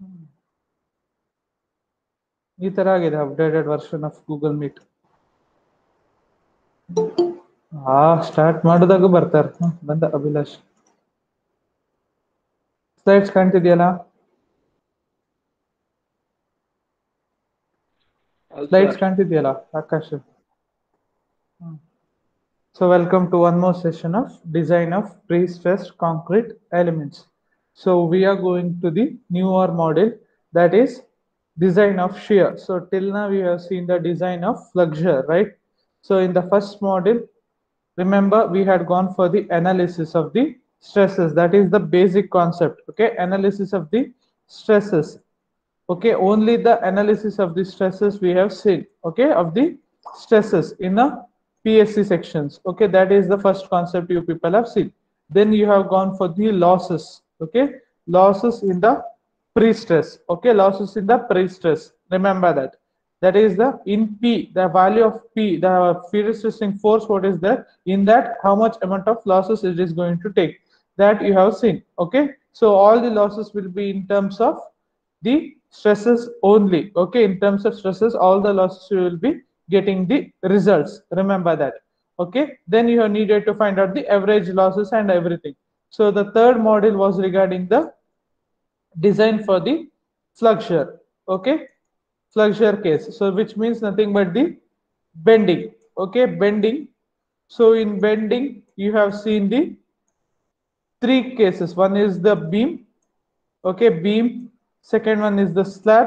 ಈ ತರ ಆಗಿದೆ updated version of Google Meet ಆ ಸ್ಟಾರ್ಟ್ ಮಾಡಿದಾಗ ಬರ್ತಾರೆ ಹ್ಮ್, ಬಂದ ಅಭಿಲಾಷ್ ಸ್ಲೈಡ್ಸ್ ಕಾಣ್ತಿದ್ಯಲ್ಲ ಸ್ಲೈಡ್ಸ್ ಕಾಣ್ತಿದ್ಯಲ್ಲ Akash So welcome to one more session of design of pre-stressed concrete elements. So we are going to the newer model that is design of shear. So till now we have seen the design of flexure, right? So in the first model, remember we had gone for the analysis of the stresses. That is the basic concept. Okay, analysis of the stresses. Okay, only the analysis of the stresses we have seen. Okay, of the stresses in the PSC sections. Okay, that is the first concept you people have seen. Then you have gone for the losses. Okay, losses in the pre-stress. Okay, losses in the pre-stress. Remember that. That is the in P, the value of P, the field stressing force, what is there? In that, how much amount of losses it is going to take. That you have seen. Okay, so all the losses will be in terms of the stresses only. Okay, in terms of stresses, all the losses you will be getting the results. Remember that. Okay, then you have needed to find out the average losses and everything. So the third model was regarding the design for the flexure. Okay, flexure case. So which means nothing but the bending. Okay, bending. So in bending, you have seen the three cases. One is the beam. Okay, beam. Second one is the slab.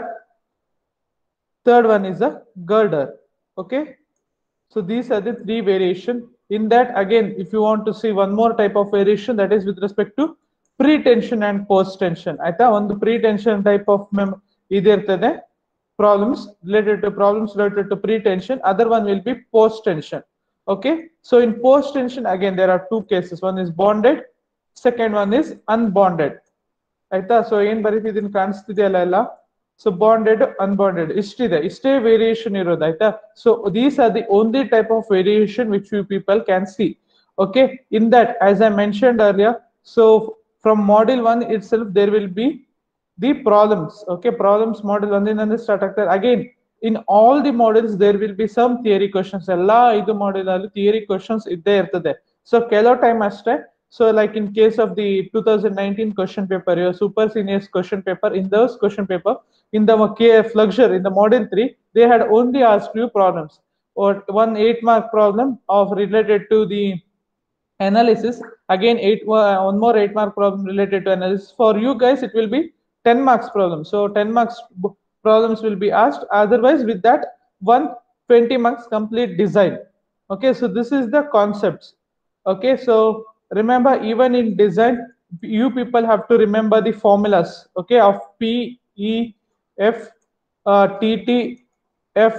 Third one is a girder. Okay. So these are the three variation. In that, again, if you want to see one more type of variation, that is with respect to pre-tension and post-tension. ಆಯ್ತಾ ಒಂದು pre-tension type of mem ಇದಿರ್ತದೆ problems related to problems related to pre-tension. Other one will be post-tension. Okay. So in post-tension, again, there are two cases. One is bonded. Second one is unbonded. ಆಯ್ತಾ so ಏನ್ ಬರೀತಿದ್ದೀನಿ ಕಾಣಿಸ್ತಿದೆಯಲ್ಲ ಎಲ್ಲ so bonded ಅನ್ಬಾಂಡೆಡ್ ಇಷ್ಟಿದೆ ಇಷ್ಟೇ variation ಇರೋದು ಆಯ್ತಾ so these are the only type of variation which you people can see okay in that as I mentioned earlier so from model one itself there will be the problems okay problems model ಒಂದಿಂದಂದ್ರೆ start ಆಗ್ತಾರೆ again in all the models there will be some theory questions ಎಲ್ಲಾ ಐದು model ಅಲ್ಲಿ theory questions ಇದ್ದೇ ಇರ್ತದೆ so ಕೆಲವು time ಅಷ್ಟೇ So like in case of the 2019 question paper, your super seniors question paper, in those question paper, in the KF Luxure, in the model 3, they had only asked you problems or one eight mark problem of related to the analysis. Again, eight uh, one more eight mark problem related to analysis. For you guys, it will be 10 marks problem. So 10 marks b- problems will be asked. Otherwise, with that, one 20 marks complete design. Okay, so this is the concepts. Okay, so remember even in design you people have to remember the formulas okay of p e f uh, t t f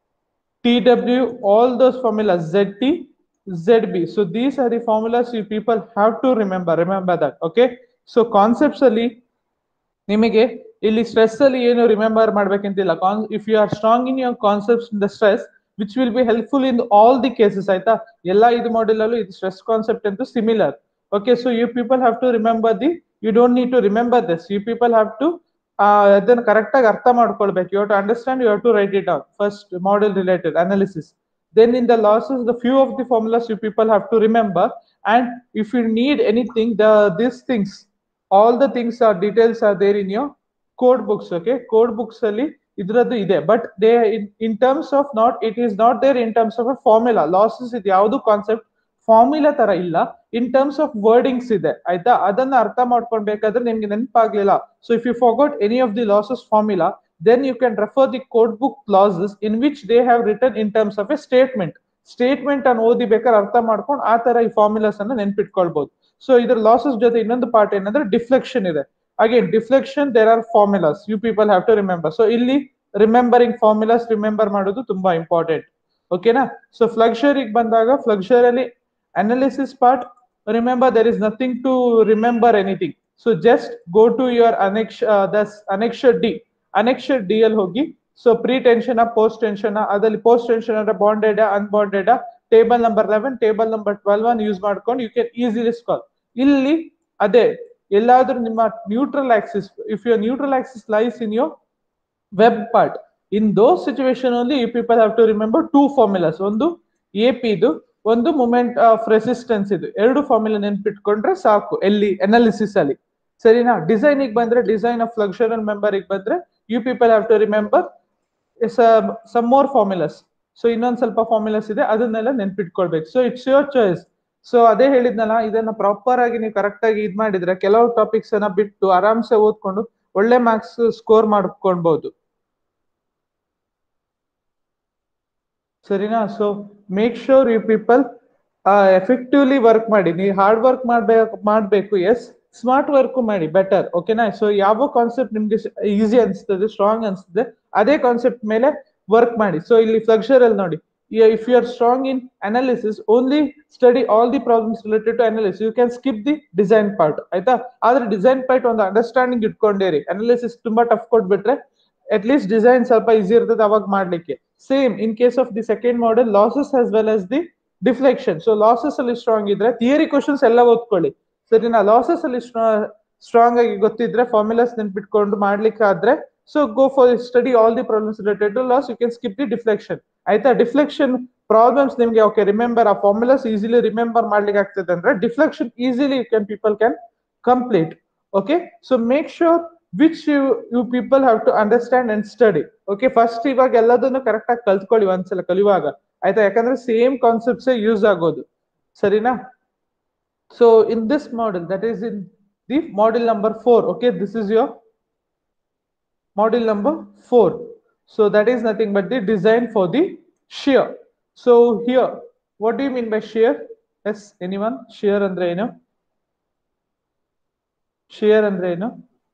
tw all those formulas zt zb so these are the formulas you people have to remember remember that okay so concepts ಅಲ್ಲಿ ನಿಮಗೆ ಇಲ್ಲಿ stress ಅಲ್ಲಿ ಏನು remember ಮಾಡ್ಬೇಕಂತಿಲ್ಲ if you are strong in your concepts in the stress which will be helpful in all the cases ಆಯ್ತಾ ಎಲ್ಲ ಇದು model ಅಲ್ಲೂ ಇದು ಸ್ಟ್ರೆಸ್ ಕಾನ್ಸೆಪ್ಟ್ ಅಂತೂ similar okay so you people have to remember the you don't need to remember this you people have to ಅದನ್ನ correct ಆಗಿ ಅರ್ಥ ಮಾಡ್ಕೊಳ್ಬೇಕು you to understand you have to write it down first model related analysis then in the losses the few of the formulas you people have to remember and if you need anything the these things all the things are details are there in your code books okay code books ಅಲ್ಲಿ ಇದ್ರದ್ದು ಇದೆ but they in terms of not it is not there in terms of a formula losses ಇದು ಯಾವುದು concept formula ತರ ಇಲ್ಲ ಇನ್ terms of wordings ಇದೆ ಆಯ್ತಾ ಅದನ್ನ ಅರ್ಥ ಮಾಡ್ಕೊಳ್ಬೇಕಾದ್ರೆ ನಿಮ್ಗೆ ನೆನಪಾಗ್ಲಿಲ್ಲ so if you forgot any of the losses formula then you can refer the code book clauses in which they have written in terms of a statement statement ಅನ್ನು ಓದಿ ಬೇಕಾದ್ರೆ ಅರ್ಥ ಮಾಡ್ಕೊಂಡು ಆ ತರ ಈ ಫಾರ್ಮುಲಾಸ್ ಅನ್ನ ನೆನ್ಪಿಟ್ಕೊಳ್ಬಹುದು ಸೊ ಇದ್ರ ಲಾಸಸ್ ಜೊತೆ ಇನ್ನೊಂದು ಪಾರ್ಟ್ ಏನಂದ್ರೆ ಡಿಫ್ಲೆಕ್ಷನ್ ಇದೆ again deflection there are formulas you people have to remember so ಇಲ್ಲಿ ರಿಮೆಂಬರಿಂಗ್ ಫಾರ್ಮುಲಾಸ್ ರಿಮೆಂಬರ್ ಮಾಡೋದು ತುಂಬಾ ಇಂಪಾರ್ಟೆಂಟ್ ಓಕೆನಾ ಸೊ ಫ್ಲಕ್ಷರಿಗೆ ಬಂದಾಗ ಫ್ಲಕ್ಷರ್ ಅಲ್ಲಿ analysis part remember there is nothing to remember anything so just go to your annex thus annexure D annexure D ಅಲ್ಲಿ ಹೋಗಿ so pre tension post tension ಅದಲ್ಲಿ post tension ಅಂದ್ರೆ bonded unbonded table number eleven table number twelve ಅನ್ನು use ಮಾಡ್ಕೊಂಡು you can easily score ಇಲ್ಲಿ ಅದೇ ಎಲ್ಲಾದ್ರೂ ನಿಮ್ಮ neutral axis if your neutral axis lies in your web part in those situation only you people have to remember two formulas ಒಂದು A P ಇದು ಒಂದು moment of resistance ಇದು ಎರಡು formula ನೆನ್ಪಿಟ್ಕೊಂಡ್ರೆ ಸಾಕು ಎಲ್ಲಿ ಅನಾಲಿಸಿಸ್ ಅಲ್ಲಿ ಸರಿನಾ ಡಿಸೈನಿಗೆ ಬಂದ್ರೆ ಡಿಸೈನ್ ಆಫ್ ಫ್ಲಕ್ಷರಲ್ ಮೆಂಬರಿಗೆ ಬಂದ್ರೆ you people have to remember some more formulas so ಇನ್ನೊಂದ್ ಸ್ವಲ್ಪ ಫಾರ್ಮುಲಾಸ್ ಇದೆ ಅದನ್ನೆಲ್ಲ ನೆನ್ಪಿಟ್ಕೊಳ್ಬೇಕು so it's your choice so ಅದೇ ಹೇಳಿದ್ನಲ್ಲ ಇದನ್ನ ಪ್ರಾಪರ್ ಆಗಿ ನೀವು ಕರೆಕ್ಟ್ ಆಗಿ ಇದ್ ಮಾಡಿದ್ರೆ ಕೆಲವು ಟಾಪಿಕ್ಸ್ ಅನ್ನ ಬಿಟ್ಟು ಆರಾಮ್ಸೆ ಓದ್ಕೊಂಡು ಒಳ್ಳೆ ಮಾರ್ಕ್ಸ್ ಸ್ಕೋರ್ ಮಾಡ್ಕೊಳ್ಬಹುದು ಸರಿನಾ so make sure you people effectively work ಮಾಡಿ ನೀವು ಹಾರ್ಡ್ ವರ್ಕ್ ಮಾಡ್ಬೇಕು ಮಾಡ್ಬೇಕು ಎಸ್ ಸ್ಮಾರ್ಟ್ ವರ್ಕ್ ಮಾಡಿ ಬೆಟರ್ ಓಕೆನಾ ಸೊ ಯಾವ ಕಾನ್ಸೆಪ್ಟ್ ನಿಮ್ಗೆ ಈಸಿ ಅನ್ಸ್ತದೆ ಸ್ಟ್ರಾಂಗ್ ಅನ್ಸ್ತದೆ ಅದೇ ಕಾನ್ಸೆಪ್ಟ್ ಮೇಲೆ ವರ್ಕ್ ಮಾಡಿ ಸೊ ಇಲ್ಲಿ ಫ್ಲಕ್ಷರ್ ಅಲ್ಲಿ ನೋಡಿ if you are strong in analysis only study all the problems related to analysis you can skip the design part ಆಯ್ತಾ ಆದ್ರೆ ಡಿಸೈನ್ ಪಾರ್ಟ್ ಒಂದು ಅಂಡರ್ಸ್ಟ್ಯಾಂಡಿಂಗ್ ಇಟ್ಕೊಂಡಿರಿ ಅನಾಲಿಸಿಸ್ ತುಂಬಾ ಟಫ್ ಕೊಟ್ಬಿಟ್ರೆ ಅಟ್ ಲೀಸ್ಟ್ ಡಿಸೈನ್ ಸ್ವಲ್ಪ ಈಸಿ ಇರ್ತದೆ ಅವಾಗ ಮಾಡ್ಲಿಕ್ಕೆ same in case of the second model losses as well as the deflection so losses ಅಲ್ಲಿ ಸ್ಟ್ರಾಂಗ್ ಇದ್ರೆ ಥಿಯರಿ ಕ್ವಶನ್ಸ್ ಎಲ್ಲ ಓದ್ಕೊಳ್ಳಿ ಸರಿನಾ ಲಾಸಸ್ ಅಲ್ಲಿ ಸ್ಟ್ರಾಂಗ್ ಆಗಿ ಗೊತ್ತಿದ್ರೆ ಫಾರ್ಮುಲಾಸ್ ನೆನ್ಪಿಟ್ಕೊಂಡು ಮಾಡ್ಲಿಕ್ಕೆ ಆದ್ರೆ so go for study all the problems related to loss you can skip the deflection ಆಯ್ತಾ ಡಿಫ್ಲೆಕ್ಷನ್ ಪ್ರಾಬ್ಲಮ್ಸ್ ನಿಮ್ಗೆ ಓಕೆ ರಿಮೆಂಬರ್ ಆ ಫಾರ್ಮುಲಾಸ್ ಈಸಿಲಿ ರಿಮೆಂಬರ್ ಮಾಡ್ಲಿಕ್ಕೆ ಆಗ್ತದೆ ಅಂದ್ರೆ deflection easily you can people can complete okay so make sure which you you people have to understand and study okay first ಇವಾಗ ಎಲ್ಲದನ್ನು correct ಆಗಿ ಕಲ್ತ್ಕೊಳ್ಳಿ ಒಂದ್ಸಲ ಕಲಿಯುವಾಗ ಆಯ್ತಾ ಯಾಕಂದ್ರೆ ಸೇಮ್ ಕಾನ್ಸೆಪ್ಟ್ಸ್ ಯೂಸ್ ಆಗೋದು ಸರಿನಾ so in this model that is in the model number four okay this is your model number 4 so that is nothing but the design for the shear so here what do you mean by shear yes anyone shear andre ಏನು shear ಅಂದ್ರೆ ಏನು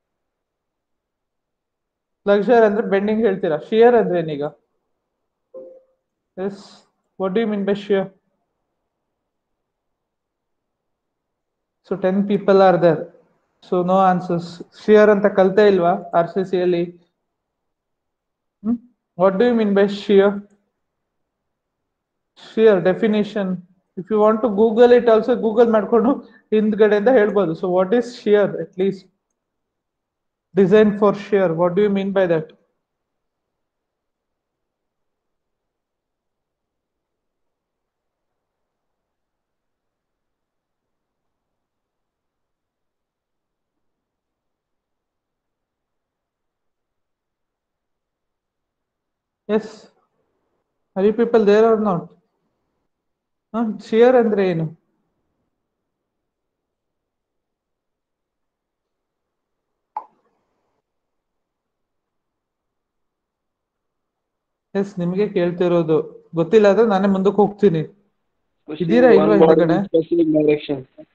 ಫ್ಲಕ್ಷರ್ ಅಂದ್ರೆ bending ಹೇಳ್ತೀರಾ shear ಅಂದ್ರೆ ಏನೀಗ yes what do you mean by shear so ten people are there so no answers shear ಅಂತ ಕಲ್ತೇ ಇಲ್ವಾ ಆರ್ ಸಿ ಸಿ ಅಲ್ಲಿ what do you mean by shear shear definition if you want to Google it also Google ಮಾಡ್ಕೊಂಡು ಹಿಂದ್ಗಡೆಯಿಂದ ಹೇಳ್ಬೋದು so what is shear at least design for shear what do you mean by that yes are you people there are not shear ಅಂದ್ರೆ ಏನು S ನಿಮಗೆ ಕೇಳ್ತಿರೋದು ಗೊತ್ತಿಲ್ಲ ಅಂದ್ರೆ ನಾನೇ ಮುಂದಕ್ಕೆ ಹೋಗ್ತೀನಿ ಇದೀರಾ ಇಲ್ವಾ ಹಿಂದಗಡೆ specific direction.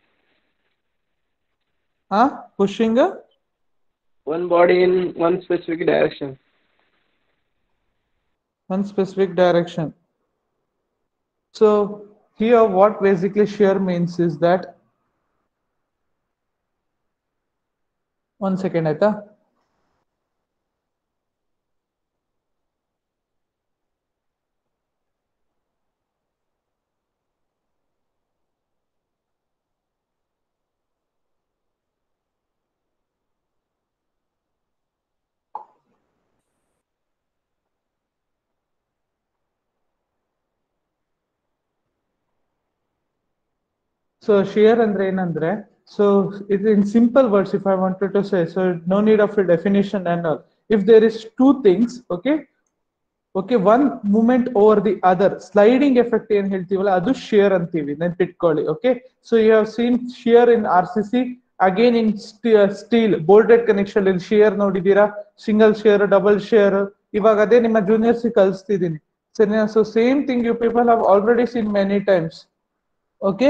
ಹಾ pushing One body in one specific direction. one specific direction. So here what basically shear means is that one second ಆಯ್ತಾ ಸೊ ಶಿಯರ್ ಅಂದ್ರೆ ಏನಂದ್ರೆ ಸೊ ಇದು in simple words if I wanted to say so no need of a definition and all if there is two things okay okay one moment over the other sliding effect ಏನ್ ಹೇಳ್ತೀವಲ್ಲ ಅದು shear ಅಂತೀವಿ ನೆನ್ಪಿಟ್ಕೊಳ್ಳಿ okay so you have seen shear in R C C again in steel bolted connection ಇಲ್ಲಿ shear ನೋಡಿದೀರಾ single shear double shear ಇವಾಗ ಅದೇ ನಿಮ್ಮ ಜೂನಿಯರ್ಸ್ ಕಲಿಸ್ತಿದ್ದೀನಿ ಸರಿನಾ so same thing you people have already seen many times okay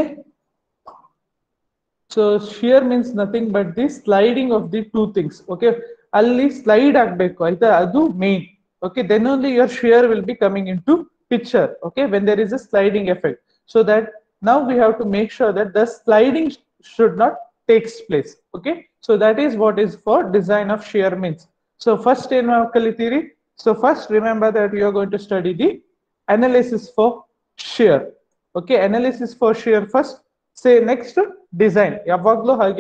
so shear means nothing but the sliding of the two things okay ಅಲ್ಲಿ slide ಆಗ್ಬೇಕು ಆಯ್ತಾ ಅದು main okay then only your shear will be coming into picture okay when there is a sliding effect so that now we have to make sure that the sliding sh- should not takes place okay so that is what is for design of shear means so first in theory so first remember that you are going to study the analysis for shear okay analysis for shear first say next design ಯಾವಾಗ್ಲೂ ಹಾಗೆ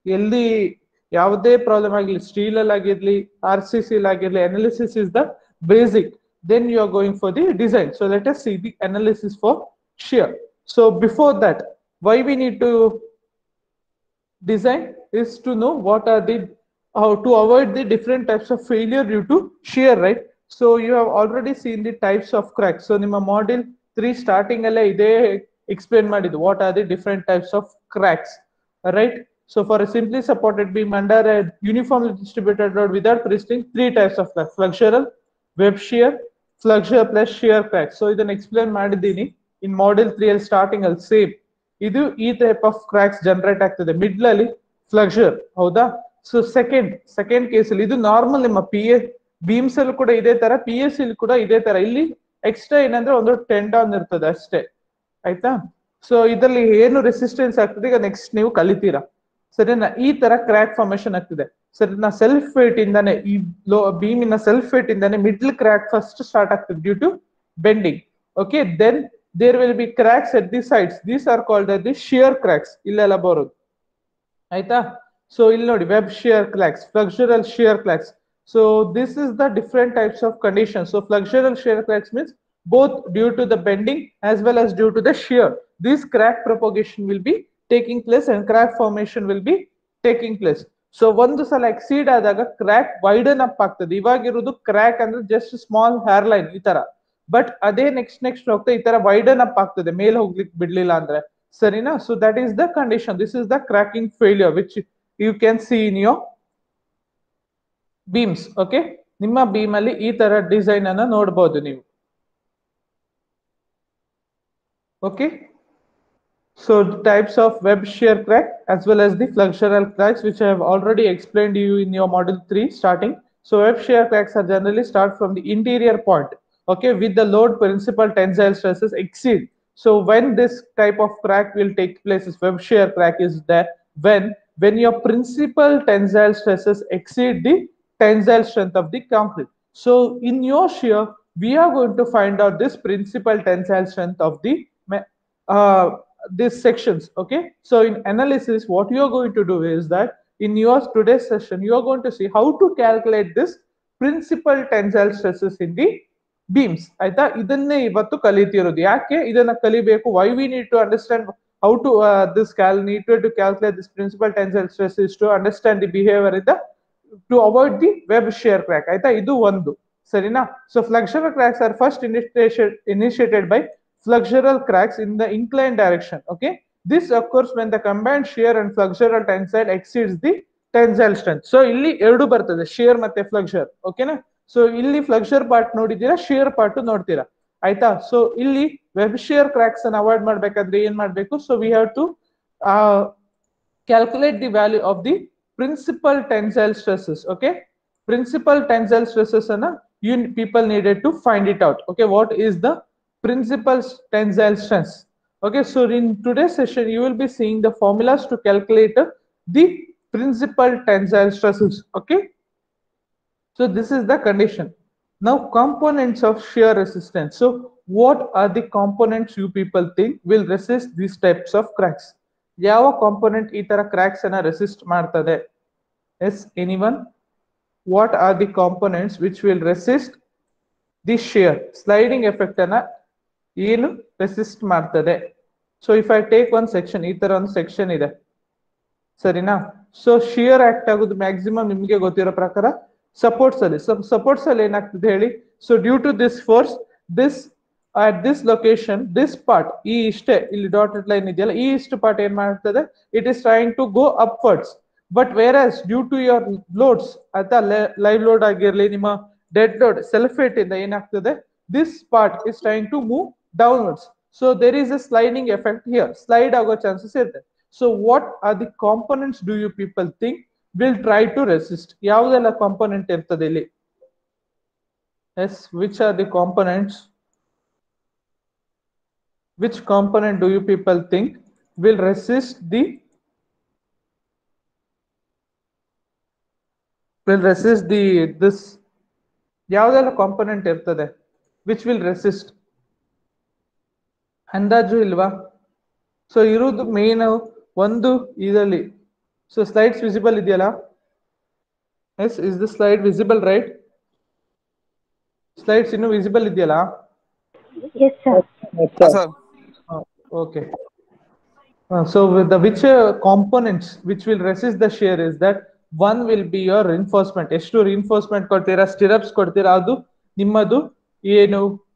ಎಲ್ಲಿ ಯಾವುದೇ problem ಆಗಿರ್ಲಿ steel ಅಲ್ಲಿ ಆಗಿರ್ಲಿ R C C ಆಗಿರ್ಲಿ analysis is the basic then you are going for the design so let us see the analysis for shear so before that why we need to design is to know what are the how to avoid the different types of failure due to shear right so you have already seen the types of cracks so ನಿಮ್ಮ model 3 starting ಅಲ್ಲೇ ಇದೇ explain ಮಾಡಿದ್ದು what are the different types of cracks right so for a simply supported beam under a uniformly distributed load without twisting three types of cracks flexural web shear flexure plus shear cracks so ಇದನ್ನ explain ಮಾಡಿದ್ದೀನಿ in model 3 ಅಲ್ಲಿ starting ಅಲ್ಲಿ same ಇದು ಈ type of cracks generate ಆಗ್ತದೆ middle ಅಲ್ಲಿ flexure ಹೌದಾ so second second case ಅಲ್ಲಿ ಇದು ನಾರ್ಮಲ್ ನಿಮ್ಮ ಪಿ ಎ ಬೀಮ್ಸ್ ಅಲ್ಲಿ ಕೂಡ ಇದೇ ತರ ಪಿ ಎಸ್ ಇಲ್ಲಿ ಕೂಡ ಇದೇ ತರ ಇಲ್ಲಿ ಎಕ್ಸ್ಟ್ರಾ ಏನಂದ್ರೆ ಒಂದು ಟೆಂಡಾನ್ ಇರ್ತದೆ ಅಷ್ಟೇ ಆಯ್ತಾ ಸೊ ಇದರಲ್ಲಿ ಏನು ರೆಸಿಸ್ಟೆನ್ಸ್ ಆಗ್ತದೆ ಈಗ ನೆಕ್ಸ್ಟ್ ನೀವು ಕಲಿತೀರಾ ಸರಿನಾ ಈ ತರ ಕ್ರ್ಯಾಕ್ ಫಾರ್ಮೇಶನ್ ಆಗ್ತದೆ ಸರಿನಾ ಸೆಲ್ಫ್ ವೇಟ್ ಇಂದಾನೆ ಈ ಲೋ ಬೀಮಿನ ಸೆಲ್ಫ್ ವೇಟ್ ಇಂದಾನೆ ಮಿಡ್ಲ್ ಕ್ರ್ಯಾಕ್ ಫಸ್ಟ್ ಸ್ಟಾರ್ಟ್ ಆಗ್ತದೆ due to bending okay then there will be cracks at the sides these are called at the shear cracks ಇಲ್ಲೆಲ್ಲ ಬರೋದು ಆಯ್ತಾ ಸೊ ಇಲ್ಲಿ ನೋಡಿ web shear cracks flexural shear cracks so this is the different types of condition so flexural shear cracks means both due to the bending as well as due to the shear. This crack propagation will be taking place and crack formation will be taking place. So ಒಂದು ಸಲ exceed ಆದಾಗ crack widen up ಆಗ್ತದೆ ಇವಾಗಿರೋದು crack ಅಂದ್ರೆ just small hairline ಈ ತರ but ಅದೇ next next ಹೋಗ್ತಾ ಈ ತರ ವೈಡನ್ ಅಪ್ ಆಗ್ತದೆ ಮೇಲೆ ಹೋಗ್ಲಿಕ್ಕೆ ಬಿಡ್ಲಿಲ್ಲ ಅಂದ್ರೆ ಸರಿನಾ so that is the condition this is the cracking failure which you can see in your beams okay ನಿಮ್ಮ ಬೀಮ್ ಅಲ್ಲಿ ಈ ತರ ಡಿಸೈನ್ ಅನ್ನ ನೋಡಬಹುದು ನೀವು okay so the types of web shear crack as well as the flexural cracks which i have already explained to you in your model 3 starting so web shear cracks are generally start from the interior point okay with the load principal tensile stresses exceed so when this type of crack will take place is web shear crack is there when when your principal tensile stresses exceed the tensile strength of the concrete so in your shear we are going to find out this principal tensile strength of the uh, these sections okay so in analysis what you are going to do is that in your today's session you are going to see how to calculate this principal tensile stresses in the beams ಆಯ್ತಾ ಇದನ್ನೇ ಇವತ್ತು ಕಲಿತಿರೋದು ಯಾಕೆ ಇದನ್ನ ಕಲಿಬೇಕು why we need to understand how to this cal need to calculate this principal tensile stress is to understand the behaviour in the to avoid the web shear crack ಆಯ್ತಾ ಇದು ಒಂದು ಸರಿನಾ ಸೊ flexural cracks are first initiated initiated by flexural cracks in the inclined direction. Okay, this occurs when the combined shear and flexural tensile exceeds the tensile strength. So ಇಲ್ಲಿ ಎರಡು ಬರ್ತದೆ shear ಮತ್ತೆ ಫ್ಲಕ್ಚರ್ ಓಕೆನಾ ಸೊ ಇಲ್ಲಿ ಫ್ಲಕ್ಚರ್ ಪಾರ್ಟ್ ನೋಡಿದ್ದೀರಾ shear part ನೋಡ್ತೀರಾ ಆಯ್ತಾ ಸೊ ಇಲ್ಲಿ ವೆಬ್ ಶಿಯರ್ ಕ್ರಾಕ್ಸ್ ಅನ್ನು ಅವಾಯ್ಡ್ ಮಾಡ್ಬೇಕಾದ್ರೆ ಏನ್ ಮಾಡ್ಬೇಕು so we have to calculate the value of the principal tensile stresses okay principal tensile stresses ಅನ್ನ you people needed to find it out okay what is the principal tensile strength. Okay, so in today's session, you will be seeing the formulas to calculate the principal tensile stresses. Okay, so this is the condition. Now, components of shear resistance. So, what are the components you people think will resist these types of cracks? ಯಾವ component ಈ ತರ cracks ಅನ್ನ resist ಮಾಡ್ತದೆ yes anyone what are the components which will resist the shear sliding effect ಅನ್ನ ಏನು resist ಮಾಡ್ತದೆ so if I take one section ಈ ತರ ಒಂದು ಸೆಕ್ಷನ್ ಇದೆ ಸರಿನಾ ಸೊ ಶಿಯರ್ ಆಕ್ಟ್ ಆಗೋದು ಮ್ಯಾಕ್ಸಿಮಮ್ ನಿಮ್ಗೆ ಗೊತ್ತಿರೋ ಪ್ರಕಾರ ಸಪೋರ್ಟ್ಸ್ ಅಲ್ಲಿ ಸಪೋರ್ಟ್ಸ್ ಅಲ್ಲಿ ಏನಾಗ್ತದೆ ಹೇಳಿ so due to this force this at this location this part ಈ ಇಷ್ಟೇ ಇಲ್ಲಿ ಡಾಟೆಡ್ ಲೈನ್ ಇದೆಯಲ್ಲ ಈ ಇಷ್ಟು ಪಾರ್ಟ್ ಏನ್ ಮಾಡ್ತದೆ it is trying to go upwards but where as due to your loads ಅಥವಾ ಲೈವ್ ಲೋಡ್ ಆಗಿರ್ಲಿ ನಿಮ್ಮ ಡೆಡ್ ಲೋಡ್ ಸೆಲ್ಫೇಟ್ ಇಂದ ಏನಾಗ್ತದೆ this part is trying to move downwards so there is a sliding effect here slide ಆಗೋ chances ಇರುತ್ತೆ so what are the components do you people think will try to resist ಯಾವುದೆಲ್ಲ component ಇರ್ತದೆ ಇಲ್ಲಿ yes which are the components which component do you people think will resist the will resist the this ಯಾವುದೆಲ್ಲ component ಇರ್ತದೆ which will resist ಅಂದಾಜು ಇಲ್ವಾ so ಇರುವುದು main ಒಂದು ಇದರಲ್ಲಿ ಸೊ ಸ್ಲೈಡ್ಸ್ ವಿಸಿಬಲ್ ಇದೆಯಲ್ಲ yes is the slide visible right slides ಇನ್ನು visible ಇದೆಯಲ್ಲ Yes, sir. sir. okay Uh, so with the which uh, components which will resist the shear is that one will be your reinforcement ಎಷ್ಟು reinforcement ಕೊಡ್ತೀರಾ stirrups ಕೊಡ್ತೀರಾ ಅದು ನಿಮ್ಮದು ಏನು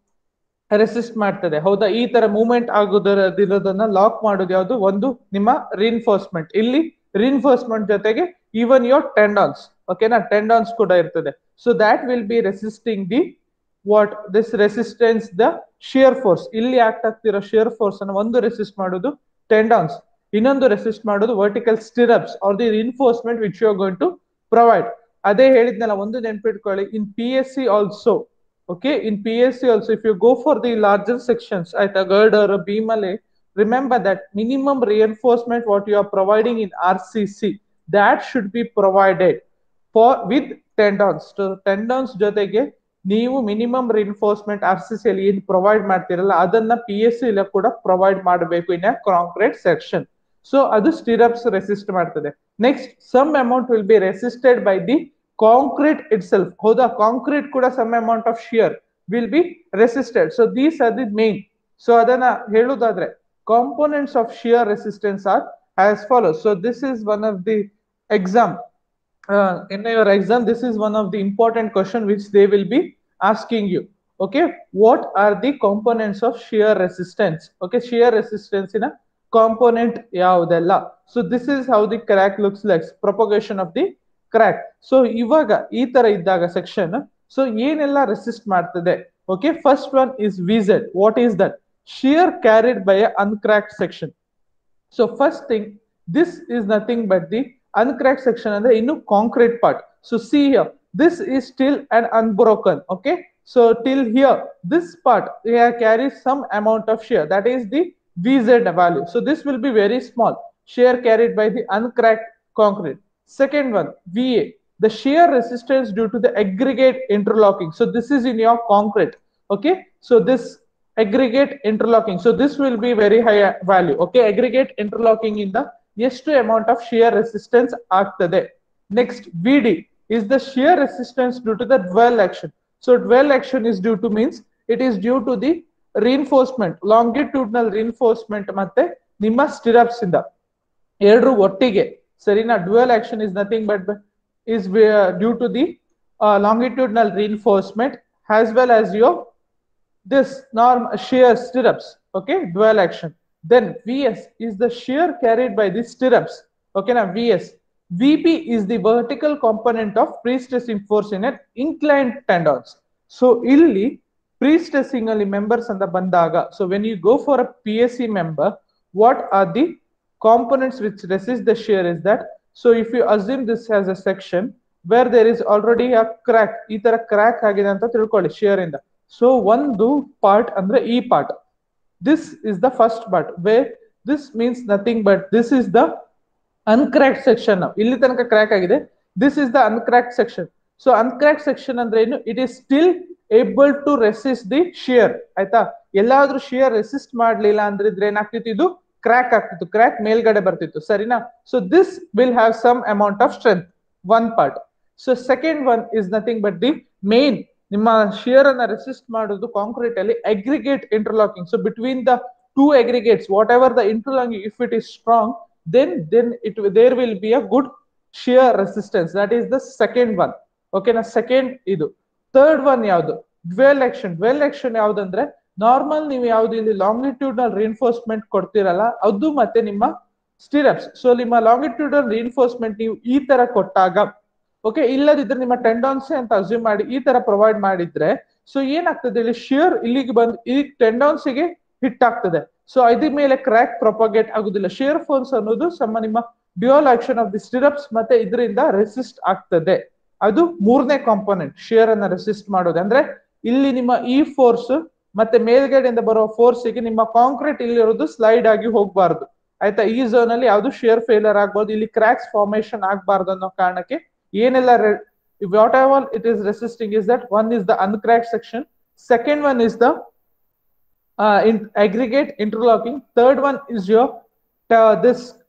resist ಮಾಡ್ತದೆ ಹೌದಾ ಈ ತರ ಮೂವ್ಮೆಂಟ್ ಆಗೋದಿರೋದನ್ನ ಲಾಕ್ ಮಾಡೋದು ಯಾವುದು ಒಂದು ನಿಮ್ಮ ರಿಇನ್ಫೋರ್ಸ್ಮೆಂಟ್ ಇಲ್ಲಿ ರಿಇನ್ಫೋರ್ಸ್ಮೆಂಟ್ ಜೊತೆಗೆ ಈವನ್ ಯೋರ್ ಟೆಂಡಾನ್ಸ್ ಓಕೆನಾ ಟೆಂಡಾನ್ಸ್ ಕೂಡ ಇರ್ತದೆ so that will be resisting the what this resistance the shear force ಇಲ್ಲಿ ಆಕ್ಟ್ ಆಗ್ತಿರೋ ಶಿಯರ್ ಫೋರ್ಸ್ ಅನ್ನು ಒಂದು ರೆಸಿಸ್ಟ್ ಮಾಡೋದು ಟೆಂಡಾನ್ಸ್ ಇನ್ನೊಂದು ರೆಸಿಸ್ಟ್ ಮಾಡೋದು vertical stirrups are the reinforcement which you are going to provide ಅದೇ ಹೇಳಿದ್ನಲ್ಲ ಒಂದು ನೆನ್ಪಿಟ್ಕೊಳ್ಳಿ in P S C also okay in P S C also if you go for the larger sections ಆಯ್ತಾ girder ಬೀಮಲೆ remember that minimum reinforcement what you are providing in R C C that should be provided for with tendons tendons ಜೊತೆಗೆ ನೀವು minimum reinforcement R C C ಅಲ್ಲಿ ಏನ್ provide ಮಾಡ್ತಿರಲ್ಲ ಅದನ್ನ P S C ಕೂಡ provide ಮಾಡಬೇಕು in concrete section so ಅದು stirrups resist ಮಾಡ್ತದೆ next some amount will be resisted by the concrete itself ಹೌದಾ ಕಾಂಕ್ರೀಟ್ ಕೂಡ some amount of shear will be resisted so these are the main so ಅದನ್ನ ಹೇಳುದಾದ್ರೆ components of shear resistance are as follows so this is one of the exam uh, in your exam this is one of the important question which they will be asking you okay what are the components of shear resistance okay shear resistance in a component ಯಾವುದೆಲ್ಲ so this is how the crack looks like propagation of the crack so ಇವಾಗ ಈ ತರ ಇದ್ದಾಗ section so ಏನೆಲ್ಲ resist ಮಾಡ್ತದೆ okay first one is vz what is that shear carried by a uncracked section so first thing this is nothing but the uncracked section and the inu concrete part so see here this is still an unbroken okay so till here this part here carries some amount of shear that is the vz value so this will be very small shear carried by the uncracked concrete second one va the shear resistance due to the aggregate interlocking so this is in your concrete okay so this aggregate interlocking so this will be very high value okay aggregate interlocking in the ಎಷ್ಟು amount of shear resistance ಆಗ್ತದೆ next V D is the shear resistance due to the dowel action so dowel action is due to means it is due to the reinforcement longitudinal reinforcement ಮತ್ತೆ ನಿಮ್ಮ ಸ್ಟಿರಪ್ಸ್ ಇಂದ ಎರಡರು ಒಟ್ಟಿಗೆ ಸರಿನಾ dowel action is nothing but is due to the longitudinal reinforcement as well as your this norm shear stirrups okay dual action then vs is the shear carried by the stirrups okay now vs vp is the vertical component of pre-stressing force in an inclined tendons so illi pre-stressing ಅಲ್ಲಿ members ಅಂತ ಬಂದಾಗ so when you go for a psc member what are the components which resist the shear is that so if you assume this as a section where there is already a crack ಈ ತರ crack ಆಗಿದೆ ಅಂತ ತಿಳ್ಕೊಳ್ಳಿ shear ಇಂದ so ಒಂದು part ಅಂದ್ರೆ ಈ part this is the first part where this means nothing but this is the uncracked section ಇಲ್ಲಿ ತನಕ ಕ್ರ್ಯಾಕ್ ಆಗಿದೆ this is the uncracked section so uncracked section ಅಂದ್ರೆ ಏನು it is still able to resist the shear ಆಯ್ತಾ ಎಲ್ಲಾದ್ರೂ shear resist ಮಾಡ್ಲಿಲ್ಲ ಅಂದ್ರೆ ಇದ್ರೆ ಏನಾಗ್ತಿತ್ತು ಇದು ಕ್ರ್ಯಾಕ್ ಆಗ್ತಿತ್ತು ಕ್ರ್ಯಾಕ್ ಮೇಲ್ಗಡೆ ಬರ್ತಿತ್ತು ಸರಿನಾ so this will have some amount of strength one part so second one is nothing but the main ನಿಮ್ಮ ಶಿಯರ್ ಅನ್ನ ರೆಸಿಸ್ಟ್ ಮಾಡೋದು ಕಾಂಕ್ರೀಟ್ ಅಲ್ಲಿ aggregate interlocking so between the two aggregates whatever the interlocking if it is strong then then it there will be a good shear resistance that is the second one ಓಕೆನಾ second ಇದು third one ಯಾವುದು dowel action dowel action ಯಾವ್ದಂದ್ರೆ normal ನೀವು ಯಾವ್ದು ಇಲ್ಲಿ longitudinal reinforcement ಕೊಡ್ತಿರಲ್ಲ ಅದು ಮತ್ತೆ ನಿಮ್ಮ ಸ್ಟಿರಪ್ಸ್ ಸೊ ನಿಮ್ಮ ಲಾಂಗಿಟ್ಯೂಡಲ್ ರಿಇನ್ಫೋರ್ಸ್ಮೆಂಟ್ ನೀವು ಈ ತರ ಕೊಟ್ಟಾಗ ಓಕೆ ಇಲ್ಲದಿದ್ರೆ ನಿಮ್ಮ ಟೆಂಡಾನ್ಸ್ ಅಂತ ಅಸ್ಯೂಮ್ ಮಾಡಿ ಈ ತರ ಪ್ರೊವೈಡ್ ಮಾಡಿದ್ರೆ ಸೊ ಏನಾಗ್ತದೆ ಇಲ್ಲಿ ಶಿಯರ್ ಇಲ್ಲಿಗೆ ಬಂದು ಈ ಟೆಂಡಾನ್ಸ್ ಗೆ ಹಿಟ್ ಆಗ್ತದೆ ಸೊ ಇದ್ರ ಮೇಲೆ ಕ್ರ್ಯಾಕ್ ಪ್ರೊಪಗೇಟ್ ಆಗುದಿಲ್ಲ ಶಿಯರ್ ಫೋನ್ಸ್ ಅನ್ನೋದು ಸಮ ನಿಮ್ಮ dowel action of the stirrups ಮತ್ತೆ ಇದರಿಂದ ರೆಸಿಸ್ಟ್ ಆಗ್ತದೆ ಅದು ಮೂರನೇ ಕಾಂಪೋನೆಂಟ್ ಶಿಯರ್ ಅನ್ನ ರೆಸಿಸ್ಟ್ ಮಾಡೋದು ಅಂದ್ರೆ ಇಲ್ಲಿ ನಿಮ್ಮ ಈ ಫೋರ್ಸ್ ಮತ್ತೆ ಮೇಲ್ಗಡೆಯಿಂದ ಬರೋ ಫೋರ್ಸ್ ಗೆ ನಿಮ್ಮ ಕಾಂಕ್ರೀಟ್ ಇಲ್ಲಿ ಇರೋದು ಸ್ಲೈಡ್ ಆಗಿ ಹೋಗ್ಬಾರ್ದು ಆಯ್ತಾ ಈ ಝೋನ್ ಅಲ್ಲಿ ಯಾವ್ದು ಶಿಯರ್ ಫೇಲಿಯರ್ ಆಗ್ಬೋದು ಇಲ್ಲಿ ಕ್ರ್ಯಾಕ್ಸ್ ಫಾರ್ಮೇಶನ್ ಆಗ್ಬಾರ್ದು ಅನ್ನೋ ಕಾರಣಕ್ಕೆ ಏನೆಲ್ಲ whatever it is resisting is that one is the uncracked section second one is the uh, in aggregate interlocking. Third one is your uh, this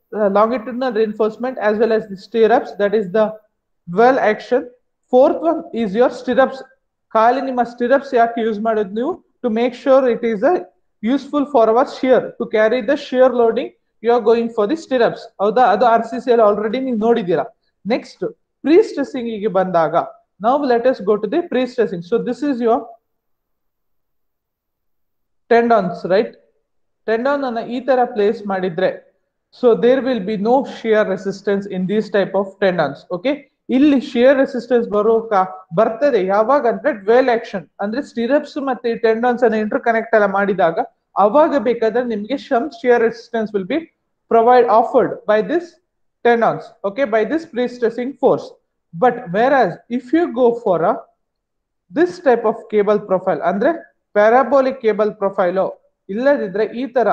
uh, longitudinal reinforcement as well as the stirrups that is the dwell action fourth one is your stirrups ಖಾಲಿ ನಿಮ್ಮ stirrups ಯಾಕೆ use ಮಾಡೋದು ನೀವು to make sure it is a useful for our shear to carry the shear loading you are going for the stirrups ಹೌದಾ ಅದು R C C ಅಲ್ಲಿ already ನೀವು ನೋಡಿದ್ದೀರಾ ನೆಕ್ಸ್ಟ್ ಪ್ರೀ ಸ್ಟ್ರೆಸ್ಸಿಂಗ್ ಗೆ ಬಂದಾಗ ನಾವು let's go to the prestressing so this is your tendons right tendon ಅನ್ನ ಈ ತರ ಪ್ಲೇಸ್ ಮಾಡಿದ್ರೆ so there will be no shear resistance in these type of tendons okay ಇಲ್ಲಿ ಶಿಯರ್ ರೆಸಿಸ್ಟೆನ್ಸ್ ಬರೋಕ ಬರ್ತದೆ ಯಾವಾಗ ಅಂದ್ರೆ ಡ್ವೆಲ್ ಆಕ್ಷನ್ ಅಂದ್ರೆ ಸ್ಟಿರಪ್ಸ್ ಮತ್ತೆ ಟೆಂಡಾನ್ಸ್ ಅನ್ನ ಇಂಟರ್ ಕನೆಕ್ಟ್ ಎಲ್ಲ ಮಾಡಿದಾಗ ಅವಾಗ ಬೇಕಾದ್ರೆ ನಿಮ್ಗೆ some shear resistance will be provide afforded by this tendons okay by this prestressing force but where as if you go for a this type of cable profile ಅಂದ್ರೆ parabolic cable profile ಇಲ್ಲದಿದ್ರೆ ಈ ತರ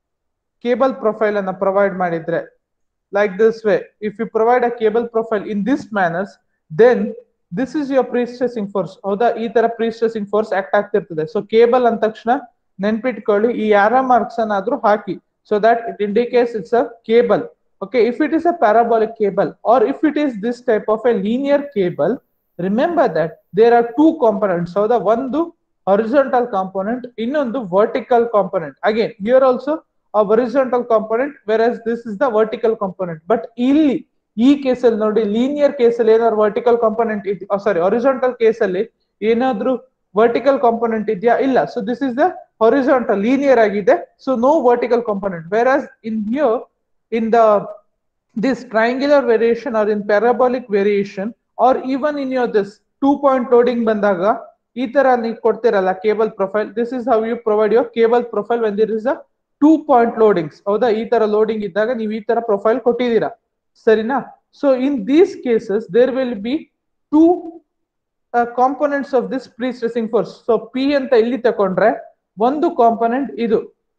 cable profile ಅನ್ನ provide ಮಾಡಿದ್ರೆ like this way if you provide a cable profile in this manners then this is your prestressing force ಹೌದಾ ಈ ತರ prestressing force act ಆಗ್ತಿರ್ತದೆ ಸೊ ಕೇಬಲ್ ಅಂದ ತಕ್ಷಣ ನೆನ್ಪಿಟ್ಕೊಳ್ಳಿ ಈ ಯಾರ ಮಾರ್ಕ್ಸ್ ಅನ್ನಾದ್ರೂ ಹಾಕಿ so that it indicates it's a cable okay if it is a parabolic cable or if it is this type of a linear cable remember that there are two components so the one the horizontal component ಇನ್ನೊಂದು vertical component again here also a horizontal component whereas this is the vertical component but ಇಲ್ಲಿ ಈ ಕೇಸಲ್ಲಿ ನೋಡಿ linear ಕೇಸಲ್ಲಿ ಏನಾದ್ರು vertical component ಸಾರಿ horizontal ಕೇಸಲ್ಲಿ ಏನಾದ್ರೂ vertical component ಇದೆಯಾ ಇಲ್ಲ so this is the horizontal linear ಆಗಿದೆ so no vertical component where as in here in the this triangular variation or in parabolic variation or even in your this two point loading ಬಂದಾಗ ಈ ತರ ನೀವು ಕೊಡ್ತಿರಲ್ಲ cable profile this is how you provide your cable profile when there is a two point loadings ಹೌದಾ ಈ ತರ loading ಇದ್ದಾಗ ನೀವು ಈ ತರ ಪ್ರೊಫೈಲ್ ಕೊಟ್ಟಿದ್ದೀರಾ ಸರಿನಾ so in these cases there will be two components of this prestressing force so P ಅಂತ ಇಲ್ಲಿ ತಕೊಂಡ್ರೆ ಒಂದು ಕಾಂಪೊನೆಂಟ್ ಇದು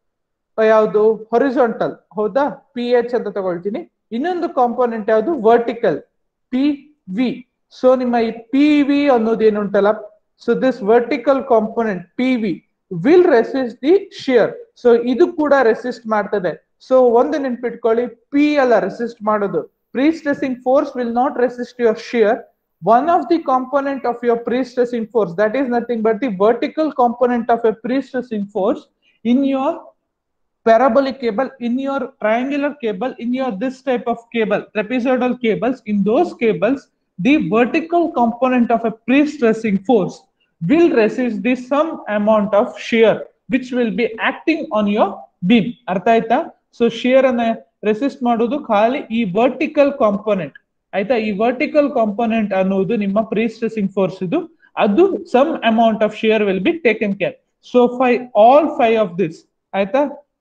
ಯಾವುದು ಹೊರಿಜಾಂಟಲ್ ಹೌದಾ ಪಿ ಎಚ್ ಅಂತ ತಗೊಳ್ತೀನಿ ಇನ್ನೊಂದು ಕಾಂಪೋನೆಂಟ್ ಯಾವುದು ವರ್ಟಿಕಲ್ ಪಿ ವಿ ಸೊ ನಿಮ್ಮ ಈ ಪಿ ವಿ ಅನ್ನೋದು ಏನುಂಟಲ್ಲ so this vertical component P V will resist the shear so ಇದು ಕೂಡ ರೆಸಿಸ್ಟ್ ಮಾಡ್ತದೆ ಸೊ ಒಂದು ನೆನ್ಪಿಟ್ಕೊಳ್ಳಿ ಪಿ ಅಲ್ಲ ರೆಸಿಸ್ಟ್ ಮಾಡೋದು prestressing force will not resist your shear one of the component of your pre-stressing force that is nothing but the vertical component of a pre-stressing force in your parabolic cable in your triangular cable in your this type of cable trapezoidal cables in those cables the vertical component of a pre-stressing force will resist the some amount of shear which will be acting on your beam ಅರ್ಥ ಆಯ್ತಾ so shear ಅನ್ನ resist ಮಾಡೋದು ಖಾಲಿ ಈ vertical component ಆಯ್ತಾ ಈ vertical component ಅನ್ನೋದು ನಿಮ್ಮ ಪ್ರೀ ಸ್ಟ್ರೆಸಿಂಗ್ ಫೋರ್ಸ್ ಇದು ಅದು some amount of shear will be taken care so ಫೈ ಆಲ್ ಫೈವ್ ಆಫ್ ದಿಸ್ ಆಯ್ತಾ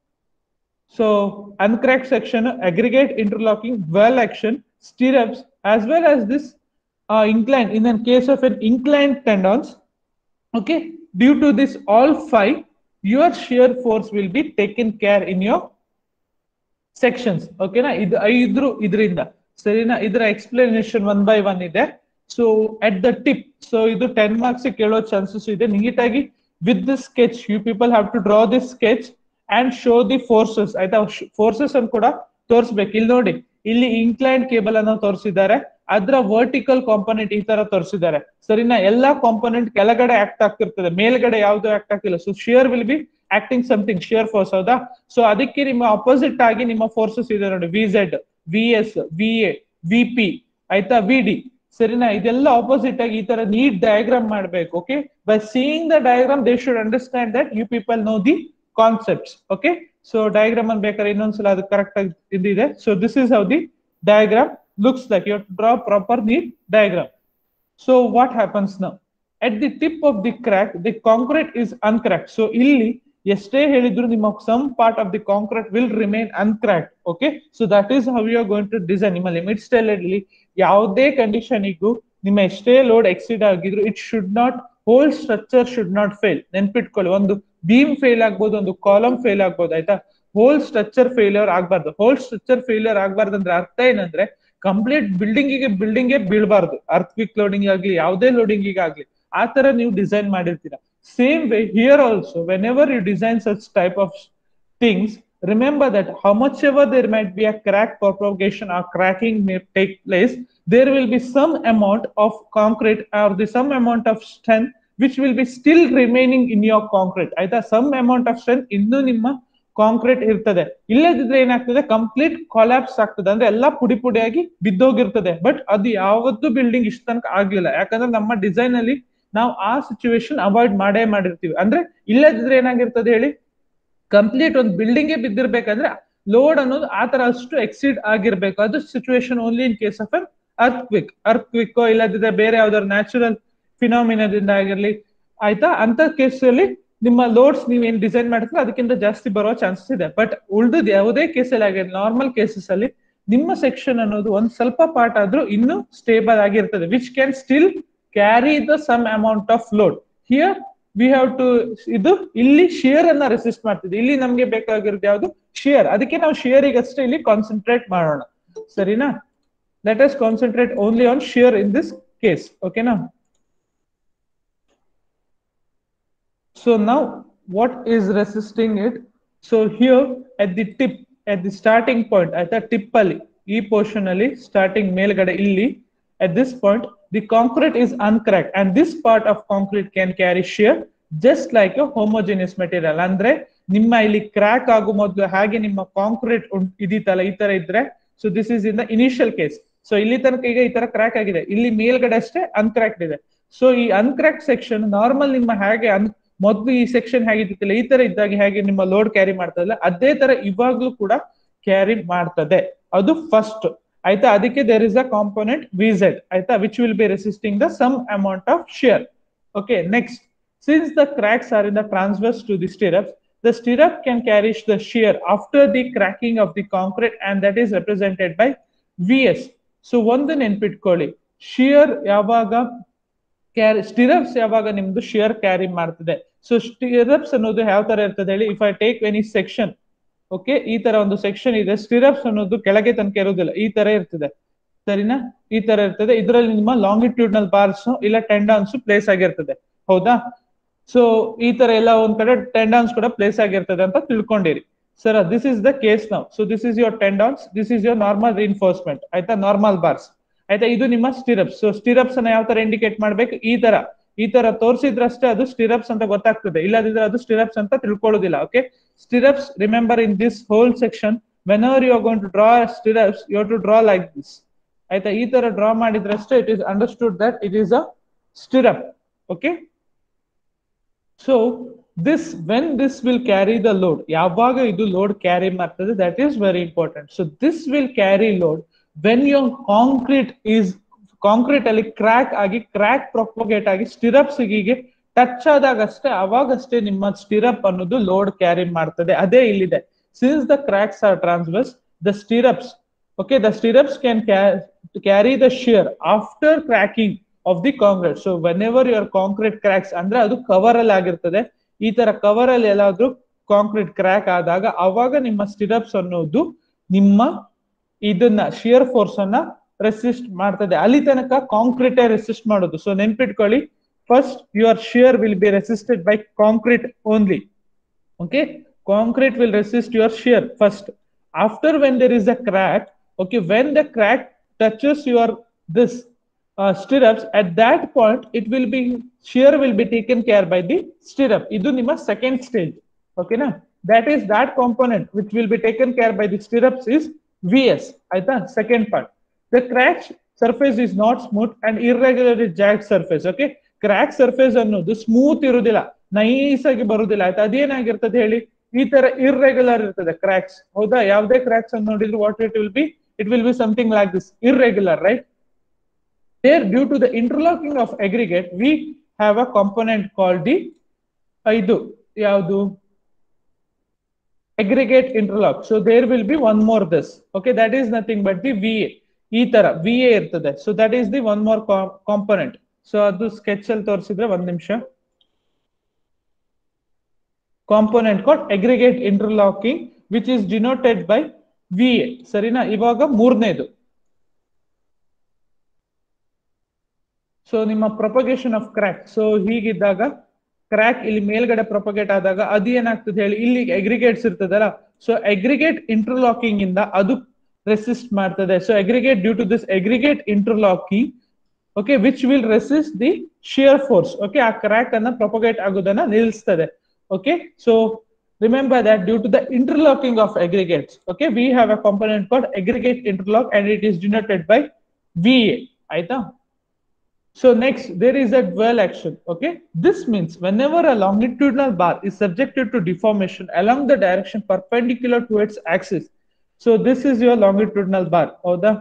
So uncracked section, aggregate interlocking, well action, stirrups, as well as this uh, incline. In the case of an inclined tendons, okay, due to this all five, your shear force will be taken care in your sections. Okay, na ಇದು ಐದ್ರು ಇದರಿಂದ ಸರಿನಾ ಇದರ explanation one by one ಇದೆ so at the tip so ಇದು ten marks ಕೇಳೋ chances ಇದೆ ನೀಟಾಗಿ with this sketch you people have to draw this sketch and show the forces ಆಯ್ತಾ ಫೋರ್ಸಸ್ ಅನ್ನು ಕೂಡ ತೋರಿಸ್ಬೇಕು ಇಲ್ಲಿ ನೋಡಿ ಇಲ್ಲಿ ಇನ್ಕ್ಲೈನ್ ಕೇಬಲ್ ಅನ್ನು ತೋರಿಸಿದ್ದಾರೆ ಅದರ ವರ್ಟಿಕಲ್ ಕಾಂಪೊನೆಂಟ್ ಈ ತರ ತೋರಿಸಿದ್ದಾರೆ ಸರಿನಾ ಎಲ್ಲಾ ಕಾಂಪೊನೆಂಟ್ ಕೆಳಗಡೆ ಆಕ್ಟ್ ಆಗ್ತಿರ್ತದೆ ಮೇಲ್ಗಡೆ ಯಾವ್ದು ಆಕ್ಟ್ ಆಗ್ತಿಲ್ಲ so shear will be acting something shear force ಹೌದಾ ಸೊ ಅದಕ್ಕೆ ನಿಮ್ಮ ಅಪೋಸಿಟ್ ಆಗಿ ನಿಮ್ಮ ಫೋರ್ಸಸ್ ಇದೆ ನೋಡಿ V Z V S V A V P ಆಯ್ತಾ ವಿ ಡಿ ಸರಿನಾ ಇದೆಲ್ಲ ಆಪೋಸಿಟ್ ಆಗಿ ಈ ತರ ನೀಟ್ ಡಯಾಗ್ರಾಮ್ ಮಾಡ್ಬೇಕು okay by seeing the diagram they should understand that you people know the concepts okay so diagram ಅನ್ನು ಬೇಕಾದ್ರೆ ಇನ್ನೊಂದ್ಸಲ ಅದು ಕರೆಕ್ಟ್ ಆಗಿ ಇದಿದೆ so this is how the diagram looks like you draw proper neat diagram so what happens now at the tip of the crack the concrete is uncrack so ಇಲ್ಲಿ ಎಷ್ಟೇ ಹೇಳಿದ್ರು ನಿಮ್ಮ some part of the concrete will remain uncrack okay so that is how you are going to design ನಿಮ್ಮ limit state ಅಲ್ಲಿ ಯಾವುದೇ ಕಂಡೀಷನಿಗೂ ನಿಮ್ಮ ಎಷ್ಟೇ ಲೋಡ್ ಎಕ್ಸಿಡ್ ಆಗಿದ್ರು it should not whole structure should not fail ನೆನ್ಪಿಟ್ಕೊಳ್ಳಿ ಒಂದು ಬೀಮ್ ಫೇಲ್ ಆಗ್ಬೋದು ಒಂದು ಕಾಲಮ್ ಫೇಲ್ ಆಗ್ಬೋದು ಆಯ್ತಾ ಹೋಲ್ ಸ್ಟ್ರಕ್ಚರ್ ಫೇಲ್ಯೂರ್ ಆಗ್ಬಾರ್ದು ಹೋಲ್ ಸ್ಟ್ರಕ್ಚರ್ ಫೇಲ್ಯೂರ್ ಆಗ್ಬಾರ್ದು ಅಂದ್ರೆ ಅರ್ಥ ಏನಂದ್ರೆ ಕಂಪ್ಲೀಟ್ ಬಿಲ್ಡಿಂಗ್ ಗೆ ಬಿಲ್ಡಿಂಗ್ ಬೀಳ್ಬಾರ್ದು ಅರ್ಥ್ವಿಕ್ ಲೋಡಿಂಗ್ ಆಗ್ಲಿ ಯಾವುದೇ ಲೋಡಿಂಗ್ ಆಗ್ಲಿ ಆ ತರ ನೀವು ಡಿಸೈನ್ ಮಾಡಿರ್ತೀರಾ same way here also whenever you design such type of things remember that how much ever there might be a crack propagation or cracking may take place, there will be some amount of concrete or the some amount of strength which will be still remaining in your concrete. ಆಯ್ತಾ some amount of strength ಇನ್ನೂ ನಿಮ್ಮ concrete ಇರ್ತದೆ ಇಲ್ಲದಿದ್ರೆ ಏನಾಗ್ತದೆ complete collapse ಆಗ್ತದೆ ಅಂದ್ರೆ ಎಲ್ಲಾ ಪುಡಿ ಪುಡಿಯಾಗಿ ಬಿದ್ದೋಗಿರ್ತದೆ ಬಟ್ ಅದು ಯಾವತ್ತೂ ಬಿಲ್ಡಿಂಗ್ ಇಷ್ಟ ತನಕ ಆಗ್ಲಿಲ್ಲ ಯಾಕಂದ್ರೆ ನಮ್ಮ ಡಿಸೈನ್ ಅಲ್ಲಿ ನಾವು ಆ ಸಿಚುವೇಶನ್ ಅವಾಯ್ಡ್ ಮಾಡೇ ಮಾಡಿರ್ತೀವಿ ಅಂದ್ರೆ ಇಲ್ಲದಿದ್ರೆ ಏನಾಗಿರ್ತದೆ ಹೇಳಿ ಕಂಪ್ಲೀಟ್ ಒಂದು ಬಿಲ್ಡಿಂಗ್ ಬಿದ್ದಿರ್ಬೇಕಂದ್ರೆ ಲೋಡ್ ಅನ್ನೋದು ಆ ತರ ಅಷ್ಟು ಎಕ್ಸಿಡ್ ಆಗಿರ್ಬೇಕು ಅದು situation only in case of an earthquake earthquake ಇಲ್ಲದಿದ್ರೆ ಬೇರೆ ಯಾವ್ದಾದ್ರು ನ್ಯಾಚುರಲ್ ಫಿನಾಮಿನದಿಂದ ಆಗಿರ್ಲಿ ಆಯ್ತಾ ಅಂತ ಕೇಸಲ್ಲಿ ನಿಮ್ಮ ಲೋಡ್ಸ್ ನೀವು ಏನ್ ಡಿಸೈನ್ ಮಾಡ್ತೀರ ಅದಕ್ಕಿಂತ ಜಾಸ್ತಿ ಬರೋ ಚಾನ್ಸಸ್ ಇದೆ ಬಟ್ ಉಳ್ದದ್ ಯಾವುದೇ ಕೇಸಲ್ಲಿ ಆಗಿದೆ ನಾರ್ಮಲ್ ಕೇಸಸ್ ಅಲ್ಲಿ ನಿಮ್ಮ ಸೆಕ್ಷನ್ ಅನ್ನೋದು ಒಂದ್ ಸ್ವಲ್ಪ ಪಾರ್ಟ್ ಆದ್ರೂ ಇನ್ನೂ ಸ್ಟೇಬಲ್ ಆಗಿರ್ತದೆ which can still carry the some amount of load here we have to ಇದು ಇಲ್ಲಿ ಶಿಯರ್ ಅನ್ನ ರೆಸಿಸ್ಟ್ ಮಾಡ್ತಿದೆ ಇಲ್ಲಿ ನಮ್ಗೆ ಬೇಕಾಗಿರೋದು ಯಾವುದು ಶಿಯರ್ ಅದಕ್ಕೆ ನಾವು ಶಿಯರಿಗೆ ಅಷ್ಟೇ ಇಲ್ಲಿ ಕಾನ್ಸಂಟ್ರೇಟ್ ಮಾಡೋಣ ಸರಿನಾ let us concentrate only on shear in this case ಓಕೆನಾ So now what is resisting it? So here at the tip, at the starting point, at the tip ಅಲ್ಲಿ ಈ portion ಅಲ್ಲಿ starting ಮೇಲ್ಗಡೆ ಇಲ್ಲಿ at this point, the concrete is uncracked and this part of concrete can carry shear just like a homogeneous material. ಅಂದ್ರೆ ನಿಮ್ಮ ಇಲ್ಲಿ crack ಆಗೋ ಮೊದಲು ಹಾಗೆ ನಿಮ್ಮ ಕಾಂಕ್ರೀಟ್ ಇದೀತಲ್ಲ ಈ ತರ ಇದ್ರೆ so this is in the initial case so ಇಲ್ಲಿ ತನಕ ಈಗ ಈ ತರ ಕ್ರಾಕ್ ಆಗಿದೆ ಇಲ್ಲಿ ಮೇಲ್ಗಡೆ ಅಷ್ಟೇ ಅನ್ಕ್ರಾಕ್ಡ್ ಇದೆ ಸೊ ಈ ಅನ್ಕ್ರಾಕ್ಡ್ ಸೆಕ್ಷನ್ ನಾರ್ಮಲ್ ನಿಮ್ಮ ಹಾಗೆ ಅನ್ ಮೊದ್ಲು ಈ ಸೆಕ್ಷನ್ ಹೇಗಿದ್ದಿಲ್ಲ ಈ ತರ ಇದ್ದಾಗ ಹೇಗೆ ನಿಮ್ಮ ಲೋಡ್ ಕ್ಯಾರಿ ಮಾಡ್ತದಲ್ಲ ಅದೇ ತರ ಇವಾಗ್ಲೂ ಕೂಡ ಕ್ಯಾರಿ ಮಾಡ್ತದೆ ಅದು ಫಸ್ಟ್ ಆಯ್ತಾ ಅದಕ್ಕೆ ದೇರ್ ಇಸ್ ಅ ಕಾಂಪೋನೆಂಟ್ ವಿಸೆಡ್ ಆಯ್ತಾ which will be resisting the some amount of shear okay next since the cracks are in the transverse to the stirrups the stirrup can carry the shear after the cracking of the concrete and that is represented by VS. So ಒಂದು ನೆನ್ಪಿಟ್ಕೊಳ್ಳಿ shear ಯಾವಾಗ carry stirrups ಯಾವಾಗ ನಿಮ್ದು shear carry ಮಾಡ್ತದೆ so stirrups ಅನ್ನೋದು ಯಾವ ತರ ಇರ್ತದೆ ಹೇಳಿ if I take any section okay ಈ ತರ ಒಂದು ಸೆಕ್ಷನ್ ಇದೆ ಸ್ಟಿರಪ್ಸ್ ಅನ್ನೋದು ಕೆಳಗೆ ತನಕ ಇರೋದಿಲ್ಲ ಈ ತರ ಇರ್ತದೆ ಸರಿನಾ ಈ ತರ ಇರ್ತದೆ ಇದರಲ್ಲಿ ನಿಮ್ಮ ಲಾಂಗಿಟ್ಯೂಡ್ನಲ್ ಬಾರ್ಸ್ ಇಲ್ಲ ಟೆಂಡಾನ್ಸ್ ಪ್ಲೇಸ್ ಆಗಿರ್ತದೆ ಹೌದಾ ಸೊ ಈ ತರ ಎಲ್ಲ ಒಂದ್ ಕಡೆ ಟೆಂಡಾನ್ಸ್ ಕೂಡ ಪ್ಲೇಸ್ ಆಗಿರ್ತದೆ ಅಂತ ತಿಳ್ಕೊಂಡಿರಿ sir this is the case ನಾವು so this is your tendons this is your normal reinforcement ಆಯ್ತಾ ನಾರ್ಮಲ್ ಬಾರ್ಸ್ ಆಯ್ತಾ ಇದು ನಿಮ್ಮ ಸ್ಟಿರಪ್ಸ್ ಸೊ ಸ್ಟಿರಪ್ಸ್ ಅನ್ನ ಯಾವ ತರ ಇಂಡಿಕೇಟ್ ಮಾಡ್ಬೇಕು ಈ ತರ ಈ ತರ ತೋರಿಸಿದ್ರಷ್ಟೇ ಅದು ಸ್ಟಿರಪ್ಸ್ ಅಂತ ಗೊತ್ತಾಗ್ತದೆ ಇಲ್ಲದಿದ್ರೆ ಅದು ಸ್ಟಿರಪ್ಸ್ ಅಂತ ತಿಳ್ಕೊಳ್ಳೋದಿಲ್ಲ okay stirrups remember in this whole section whenever you are going to draw stirrups you to draw like this ಆಯ್ತಾ ಈ ತರ ಡ್ರಾ ಮಾಡಿದ್ರಷ್ಟೇ it is understood that it is a stirrup okay so this when this will carry the load ಯಾವಾಗ ಇದು load carry ಮಾಡ್ತದೆ that is very important so this will carry load when your concrete is concrete ಅಲ್ಲಿ crack ಆಗಿ crack ಪ್ರೊಪೋಗೇಟ್ ಆಗಿ stirrups ಹೀಗೆ touch ಆದಾಗ ಅಷ್ಟೇ ಅವಾಗಷ್ಟೇ ನಿಮ್ಮ ಸ್ಟಿರಪ್ ಅನ್ನೋದು ಲೋಡ್ ಕ್ಯಾರಿ ಮಾಡ್ತದೆ ಅದೇ ಇಲ್ಲಿದೆ since the cracks are transverse the stirrups okay the stirrups can carry the shear after cracking of the concrete so whenever your concrete cracks ಅಂದ್ರೆ ಅದು ಕವರ್ ಅಲ್ಲಿ ಆಗಿರ್ತದೆ ಈ ತರ ಕವರ್ ಅಲ್ಲಿ ಎಲ್ಲಾದ್ರೂ ಕಾಂಕ್ರೀಟ್ ಕ್ರ್ಯಾಕ್ ಆದಾಗ ಅವಾಗ ನಿಮ್ಮ ಸ್ಟಿರಪ್ಸ್ ಅನ್ನೋದು ನಿಮ್ಮ ಇದನ್ನ ಶಿಯರ್ ಫೋರ್ಸ್ ಅನ್ನ ರೆಸಿಸ್ಟ್ ಮಾಡ್ತದೆ ಅಲ್ಲಿ ತನಕ ಕಾಂಕ್ರೀಟ್ ರೆಸಿಸ್ಟ್ ಮಾಡೋದು ಸೊ ನೆನ್ಪಿಟ್ಕೊಳ್ಳಿ first your shear will be resisted by concrete only okay concrete will resist your shear first after when there is a crack okay when the crack touches your this uh, stirrups at that point it will be shear will be taken care by the stirrup idu ನಿಮ್ಮ second stage okay na that is that component which will be taken care by the stirrups is vs ಆಯ್ತಾ second part the crack surface is not smooth and irregularly jagged surface okay crack surface ಅನ್ನೋದು smooth ಇರುವುದಿಲ್ಲ nice ಆಗಿ ಬರುವುದಿಲ್ಲ ಆಯ್ತಾ ಅದೇನಾಗಿರ್ತದೆ ಹೇಳಿ ಈ ತರ irregular ಇರ್ತದೆ ಕ್ರಾಕ್ಸ್ ಹೌದಾ ಯಾವುದೇ ಕ್ರಾಕ್ಸ್ ಅನ್ನು ನೋಡಿದ್ರೆ what it will be it will be something like this irregular right there due to the interlocking of aggregate we have a component called the ಇದು ಯಾವುದು aggregate interlock so there will be one more this okay that is nothing but the va ಈ ತರ va ಇರ್ತದೆ so that is the one more component so ಅದು sketch ಅಲ್ಲಿ ತೋರಿಸಿದ್ರೆ ಒಂದ್ ನಿಮಿಷ component called aggregate interlocking which is denoted by V A ಸರಿನಾ ಇವಾಗ ಮೂರನೇದು ಸೊ ನಿಮ್ಮ ಪ್ರೊಪಗೇಶನ್ ಆಫ್ ಕ್ರ್ಯಾಕ್ ಸೊ ಹೀಗಿದ್ದಾಗ ಕ್ರ್ಯಾಕ್ ಇಲ್ಲಿ ಮೇಲ್ಗಡೆ ಪ್ರೊಪಗೇಟ್ ಆದಾಗ ಅದು ಏನಾಗ್ತದೆ ಹೇಳಿ ಇಲ್ಲಿ ಅಗ್ರಿಗೇಟ್ಸ್ ಇರ್ತದಲ್ಲ ಸೊ ಅಗ್ರಿಗೇಟ್ ಇಂಟರ್ಲಾಕಿಂಗ್ ಇಂದ ಅದು ರೆಸಿಸ್ಟ್ ಮಾಡ್ತದೆ so aggregate due to this aggregate interlocking okay which will resist the shear force okay ಆ ಕ್ರ್ಯಾಕ್ ಅನ್ನ ಪ್ರೊಪಗೇಟ್ ಆಗೋದನ್ನ ನಿಲ್ಲಿಸ್ತದೆ okay so remember that due to the interlocking of aggregates okay we have a component called aggregate interlock and it is denoted by va aita so next there is a dwell action okay this means whenever a longitudinal bar is subjected to deformation along the direction perpendicular to its axis so this is your longitudinal bar ಹೌದಾ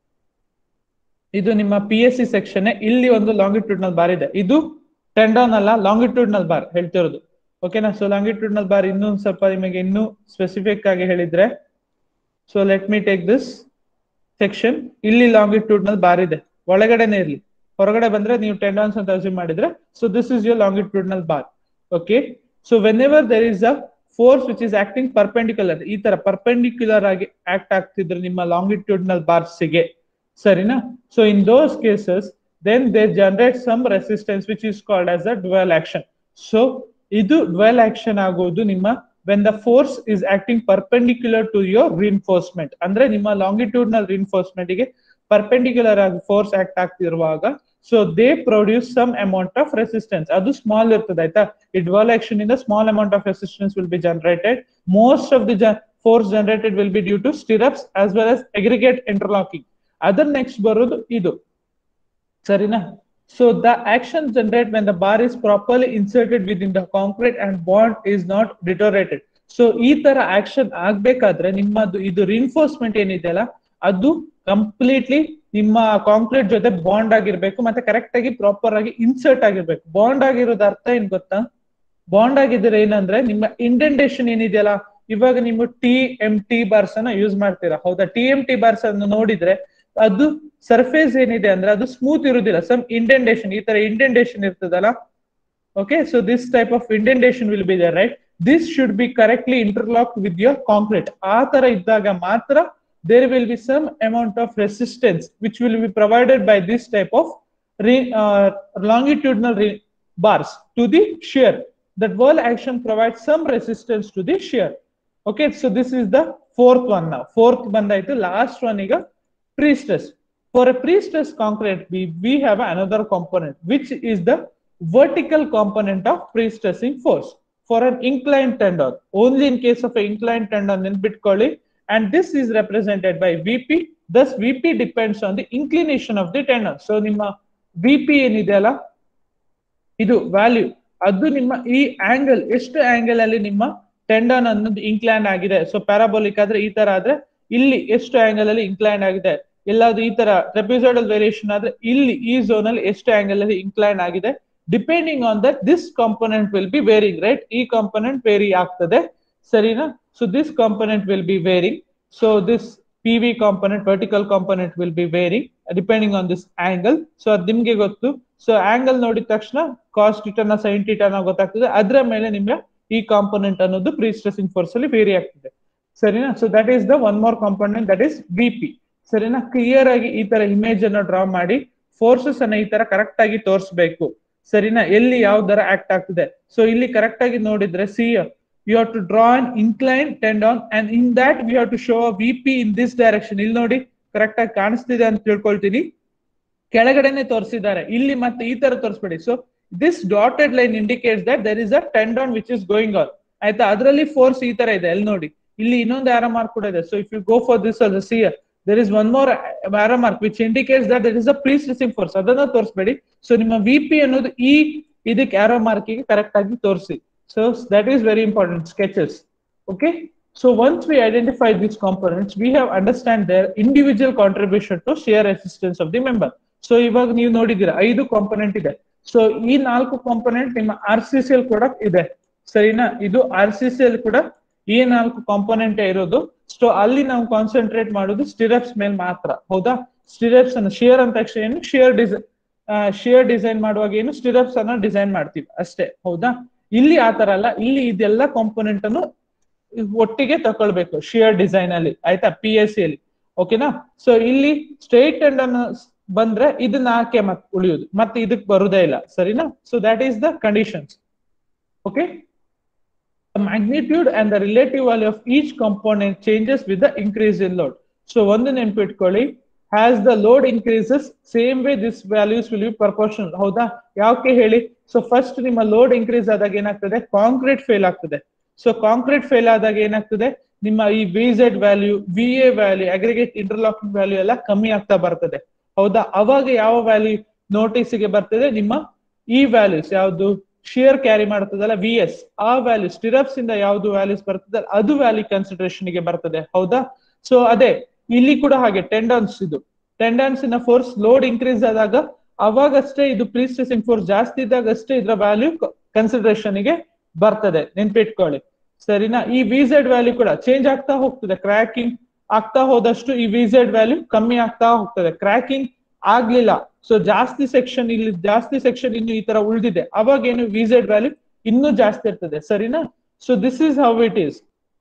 ಇದು ನಿಮ್ಮ P S C section ಇಲ್ಲಿ ಒಂದು longitudinal bar ಇದೆ ಇದು tendon ಅಲ್ಲ longitudinal bar ಹೇಳ್ತಿರೋದು ಓಕೆನಾ ಸೊ ಲಾಂಗಿಟ್ಯೂಡ್ನಲ್ ಬಾರ್ ಇನ್ನೂ ಸ್ವಲ್ಪ ನಿಮಗೆ ಇನ್ನೂ ಸ್ಪೆಸಿಫಿಕ್ ಆಗಿ ಹೇಳಿದ್ರೆ so let me take this section ಇಲ್ಲಿ ಲಾಂಗಿಟ್ಯೂಡ್ನಲ್ ಬಾರ್ ಇದೆ ಒಳಗಡೆನೆ ಇರ್ಲಿ ಹೊರಗಡೆ ಬಂದ್ರೆ ನೀವು ಟೆಂಡಾನ್ಸ್ ಅಂತ ಅಸ್ಯೂಮ್ ಮಾಡಿದ್ರೆ so this is your longitudinal bar okay so whenever there is a force which is acting perpendicular ಈ ತರ ಪರ್ಪೆಂಡಿಕ್ಯುಲರ್ ಆಗಿ ಆಕ್ಟ್ ಆಗ್ತಿದ್ರೆ ನಿಮ್ಮ ಲಾಂಗಿಟ್ಯೂಡ್ನಲ್ ಬಾರ್ಸ್ಗೆ ಸರಿನಾ so in those cases then they generate some resistance which is called as a dowel action so ಇದು dowel action ಆಗೋದು ನಿಮ್ಮ when the force is acting perpendicular to your reinforcement ಅಂದ್ರೆ ನಿಮ್ಮ ಲಾಂಗಿಟ್ಯೂಡ್ನಲ್ ರಿನ್ಫೋರ್ಸ್ಮೆಂಟ್ ಗೆ perpendicular ಆಗಿ force act ಆಗ್ತಿರುವಾಗ so they produce some amount of resistance ಅದು small ಇರ್ತದೆ ಆಯ್ತಾ ಈ ಡ್ವೆಲ್ ಆಕ್ಷನ್ ಇಂದ small amount of resistance will be generated most of the force generated will be due to stirrups as well as aggregate interlocking ಅದರ್ next ಬರೋದು ಇದು ಸರಿನಾ So the action generated when the bar is properly inserted within the concrete and bond is not deteriorated. So ಈ ತರ action ಆಗ್ಬೇಕಾದ್ರೆ ನಿಮ್ಮದು ಇದು reinforcement ಏನಿದೆಯಲ್ಲ ಅದು ಕಂಪ್ಲೀಟ್ಲಿ ನಿಮ್ಮ ಕಾಂಕ್ರೀಟ್ ಜೊತೆ ಬಾಂಡ್ ಆಗಿರ್ಬೇಕು ಮತ್ತೆ ಕರೆಕ್ಟ್ ಆಗಿ ಪ್ರಾಪರ್ ಆಗಿ ಇನ್ಸರ್ಟ್ ಆಗಿರ್ಬೇಕು ಬಾಂಡ್ ಆಗಿರೋದು ಅರ್ಥ ಏನ್ ಗೊತ್ತಾ ಬಾಂಡ್ ಆಗಿದ್ರೆ ಏನಂದ್ರೆ ನಿಮ್ಮ ಇಂಡೆಂಟೇಶನ್ ಏನಿದೆಯಲ್ಲ ಇವಾಗ ನೀವು ಟಿ ಎಂ ಟಿ ಬಾರ್ಸ್ ಅನ್ನ ಯೂಸ್ ಮಾಡ್ತೀರಾ ಹೌದಾ ಟಿ ಎಂ ಟಿ ಬಾರ್ಸ್ ಅನ್ನು ನೋಡಿದ್ರೆ ಅದು ಸರ್ಫೇಸ್ ಏನಿದೆ ಅಂದ್ರೆ ಅದು ಸ್ಮೂತ್ ಇರುದಿಲ್ಲ ಸಮ್ ಇಂಡೆಂಟೇಶನ್ ಈ ತರ ಇಂಡೆಂಟೇಶನ್ ಇರ್ತದಲ್ಲ okay so this type of indentation will be there right this should be correctly interlock with your concrete ಆ ತರ ಇದ್ದಾಗ ಮಾತ್ರ there will be some amount of resistance which will be provided by this type of longitudinal bars to the shear that wall action provides some resistance to the shear okay so this is the fourth one now fourth ಬಂದಾಯ್ತು last one ಈಗ pre-stress for a pre-stress concrete we, we have another component which is the vertical component of pre-stressing force for an inclined tendon only in case of an inclined tendon in bitcoin and this is represented by vp thus vp depends on the inclination of the tendon so ನಿಮ್ಮ vp ಏನಿದೆಯಲ್ಲ ಇದು value ಅದು ನಿಮ್ಮ ಈ angle ಎಷ್ಟು angle ಅಲ್ಲಿ ನಿಮ್ಮ tendon ಅನ್ನೋದು ಇನ್ಕ್ಲೈನ್ ಆಗಿದೆ ಸೊ ಪ್ಯಾರಾಬೋಲಿಕ್ ಆದ್ರೆ ಈ ತರ ಆದ್ರೆ ಇಲ್ಲಿ ಎಷ್ಟು ಆಂಗಲ್ ಅಲ್ಲಿ ಇನ್ಕ್ಲೈನ್ ಆಗಿದೆ ಎಲ್ಲಾದ್ರೂ ಈ ತರ ಟ್ರೆಪಿಸೈಡಲ್ ವೇರಿಯೇಷನ್ ಆದ್ರೆ ಇಲ್ಲಿ ಈ ಝೋನ್ ಅಲ್ಲಿ ಎಷ್ಟು ಆಂಗಲ್ ಅಲ್ಲಿ ಇನ್ಕ್ಲೈನ್ ಆಗಿದೆ depending on that this component will be varying right ಈ ಕಾಂಪೊನೆಂಟ್ ವೇರಿ ಆಗ್ತದೆ ಸರಿನಾ so this component will be varying so this P V component vertical component will be varying depending on this angle so ಅದು ನಿಮ್ಗೆ ಗೊತ್ತು so angle ನೋಡಿದ ತಕ್ಷಣ cost ಟೀಟನ sign ಟೀಟನ ಗೊತ್ತಾಗ್ತದೆ ಅದರ ಮೇಲೆ ನಿಮ್ಗೆ ಈ ಕಾಂಪೊನೆಂಟ್ ಅನ್ನೋದು ಪ್ರೀ ಸ್ಟ್ರೆಸಿಂಗ್ ಫೋರ್ಸ್ ಅಲ್ಲಿ ವೇರಿ ಆಗ್ತದೆ ಸರಿನಾ so that is the one more component that is B P ಸರಿನಾ ಕ್ಲಿಯರ್ ಆಗಿ ಈ ತರ ಇಮೇಜ್ ಅನ್ನ ಡ್ರಾ ಮಾಡಿ ಫೋರ್ಸಸ್ ಅನ್ನ ಈ ತರ ಕರೆಕ್ಟ್ ಆಗಿ ತೋರಿಸಬೇಕು ಸರಿನಾ ಎಲ್ಲಿ ಯಾವ ತರ ಆಕ್ಟ್ ಆಗ್ತಿದೆ ಸೊ ಇಲ್ಲಿ ಕರೆಕ್ಟ್ ಆಗಿ ನೋಡಿದ್ರೆ see you have to draw an incline tendon and in that we have to show V P in this direction ಇಲ್ಲಿ ನೋಡಿ ಕರೆಕ್ಟ್ ಆಗಿ ಕಾಣಿಸ್ತಿದೆ ಅಂತ ತಿಳ್ಕೊಳ್ತೀನಿ ಕೆಳಗಡೆನೆ ತೋರಿಸಿದ್ದಾರೆ ಇಲ್ಲಿ ಮತ್ತೆ ಈ ತರ ತೋರಿಸ್ಬೇಡಿ so this dotted line indicates that there is a tendon which is going on ಆಯ್ತಾ ಅದರಲ್ಲಿ ಫೋರ್ಸ್ ಈ ತರ ಇದೆ ಎಲ್ಲಿ ನೋಡಿ ಇಲ್ಲಿ ಇನ್ನೊಂದು ಆರೋ ಮಾರ್ಕ್ ಕೂಡ ಇದೆ so if you go for this also see there is one more arrow mark which indicates that there is a prestressing force ಅದನ್ನ ತೋರಿಸಬೇಡಿ ಸೊ ನಿಮ್ಮ ವಿ ಪಿ ಅನ್ನೋದು ಈ ಇದಕ್ಕೆ ಆರೋ ಮಾರ್ಕಿಗೆ ಕರೆಕ್ಟ್ ಆಗಿ ತೋರಿಸಿ so that is very important sketches okay So once we identify these components, we have understand their individual contribution to shear resistance of the member. So ಇವಾಗ ನೀವು ನೋಡಿದ್ದೀರಾ ಐದು ಕಾಂಪೊನೆಂಟ್ ಇದೆ ಸೊ ಈ ನಾಲ್ಕು ಕಾಂಪೊನೆಂಟ್ ನಿಮ್ಮ ಆರ್ ಸಿ ಸಿ ಎಲ್ ಕೂಡ ಇದೆ ಸರಿನಾ ಇದು ಆರ್ ಸಿ ಸಿ ಎಲ್ ಕೂಡ ಈ ನಾಲ್ಕು ಕಾಂಪೊನೆಂಟ್ ಇರೋದು ಸೊ ಅಲ್ಲಿ ನಾವು ಕಾನ್ಸಂಟ್ರೇಟ್ ಮಾಡೋದು ಸ್ಟಿರಪ್ಸ್ ಮೇಲೆ ಮಾತ್ರ ಹೌದಾ ಸ್ಟಿರಪ್ಸ್ ಅನ್ನು ಶಿಯರ್ ಅಂತ ತಕ್ಷಣ ಏನು ಶಿಯರ್ ಡಿಸೈನ್ ಶಿಯರ್ ಡಿಸೈನ್ ಮಾಡುವಾಗ ಏನು ಸ್ಟಿರಪ್ಸ್ ಅನ್ನ ಡಿಸೈನ್ ಮಾಡ್ತೀವಿ ಅಷ್ಟೇ ಹೌದಾ ಇಲ್ಲಿ ಆತರ ಅಲ್ಲ ಇಲ್ಲಿ ಇದೆಲ್ಲ ಕಾಂಪೊನೆಂಟ್ ಅನ್ನು ಒಟ್ಟಿಗೆ ತಕೊಳ್ಬೇಕು ಶಿಯರ್ ಡಿಸೈನ್ ಅಲ್ಲಿ ಆಯ್ತಾ ಪಿ ಎಸ್ ಸಿ ಅಲ್ಲಿ ಓಕೆನಾ ಸೊ ಇಲ್ಲಿ ಸ್ಟ್ರೈಟ್ ಅಂಡ್ ಅನ್ನು ಬಂದ್ರೆ ಇದನ್ನ ಹಾಕೆ ಮತ್ತೆ ಉಳಿಯುದು ಮತ್ತೆ ಇದಕ್ ಬರುದೇ ಇಲ್ಲ ಸರಿನಾ so that is the conditions okay the magnitude and the relative value of each component changes with the increase in load. So ಒಂದು ನೆನ್ಪಿಟ್ಕೊಳ್ಳಿ as the load increases same way this values will be proportional ಹೌದಾ ಯಾಕೆ ಹೇಳಿ so first ನಿಮ್ಮ load increase ಆದಾಗ ಏನಾಗ್ತದೆ concrete fail ಆಗ್ತದೆ so concrete fail ಆದಾಗ ಏನಾಗ್ತದೆ ನಿಮ್ಮ ಈ V Z value V A value aggregate interlocking value ಎಲ್ಲ ಕಮ್ಮಿ ಆಗ್ತಾ ಬರ್ತದೆ ಹೌದಾ ಅವಾಗ ಯಾವ ವ್ಯಾಲ್ಯೂ ನೋಟಿಸ್ಗೆ ಬರ್ತದೆ ನಿಮ್ಮ ಈ ವ್ಯಾಲ್ಯೂಸ್ ಯಾವುದು ಶಿಯರ್ ಕ್ಯಾರಿ ಮಾಡ್ತದಲ್ಲ ವಿ ಎಸ್ ಆ ವ್ಯಾಲ್ಯೂ ಸ್ಟಿರಪ್ಸ್ ಇಂದ ಯಾವ್ದು ವ್ಯಾಲ್ಯೂಸ್ ಬರ್ತದೆ ಅದು ವ್ಯಾಲ್ಯೂ ಕನ್ಸಿಡರೇಷನ್ ಗೆ ಬರ್ತದೆ ಹೌದಾ ಸೊ ಅದೇ ಇಲ್ಲಿ ಕೂಡ ಹಾಗೆ ಟೆಂಡನ್ಸ್ ಇದು ಟೆಂಡನ್ಸ್ ಇನ ಫೋರ್ಸ್ ಲೋಡ್ ಇನ್ಕ್ರೀಸ್ ಆದಾಗ ಅವಾಗಷ್ಟೇ ಇದು ಪ್ರೀಸ್ಟ್ರೆಸಿಂಗ್ ಫೋರ್ಸ್ ಜಾಸ್ತಿ ಇದ್ದಾಗ ಅಷ್ಟೇ ಇದ್ರ ವ್ಯಾಲ್ಯೂ ಕನ್ಸಿಡರೇಷನ್ ಗೆ ಬರ್ತದೆ ನೆನ್ಪಿಟ್ಕೊಳ್ಳಿ ಸರಿನಾ ಈ ವಿಝೆಡ್ ವ್ಯಾಲ್ಯೂ ಕೂಡ ಚೇಂಜ್ ಆಗ್ತಾ ಹೋಗ್ತದೆ ಕ್ರ್ಯಾಕಿಂಗ್ ಆಗ್ತಾ ಹೋದಷ್ಟು ಈ ವಿಝೆಡ್ ವ್ಯಾಲ್ಯೂ ಕಮ್ಮಿ ಆಗ್ತಾ ಹೋಗ್ತದೆ ಕ್ರ್ಯಾಕಿಂಗ್ ಆಗ್ಲಿಲ್ಲ ಸೊ ಜಾಸ್ತಿ ಸೆಕ್ಷನ್ ಇಲ್ಲಿ ಜಾಸ್ತಿ ಸೆಕ್ಷನ್ ಇನ್ನು ಈ ತರ ಉಳಿದಿದೆ ಅವಾಗ ಏನು ವಿಝೆಡ್ ವ್ಯಾಲ್ಯೂ ಇನ್ನೂ ಜಾಸ್ತಿ ಇರ್ತದೆ ಸರಿನಾ so this is how it is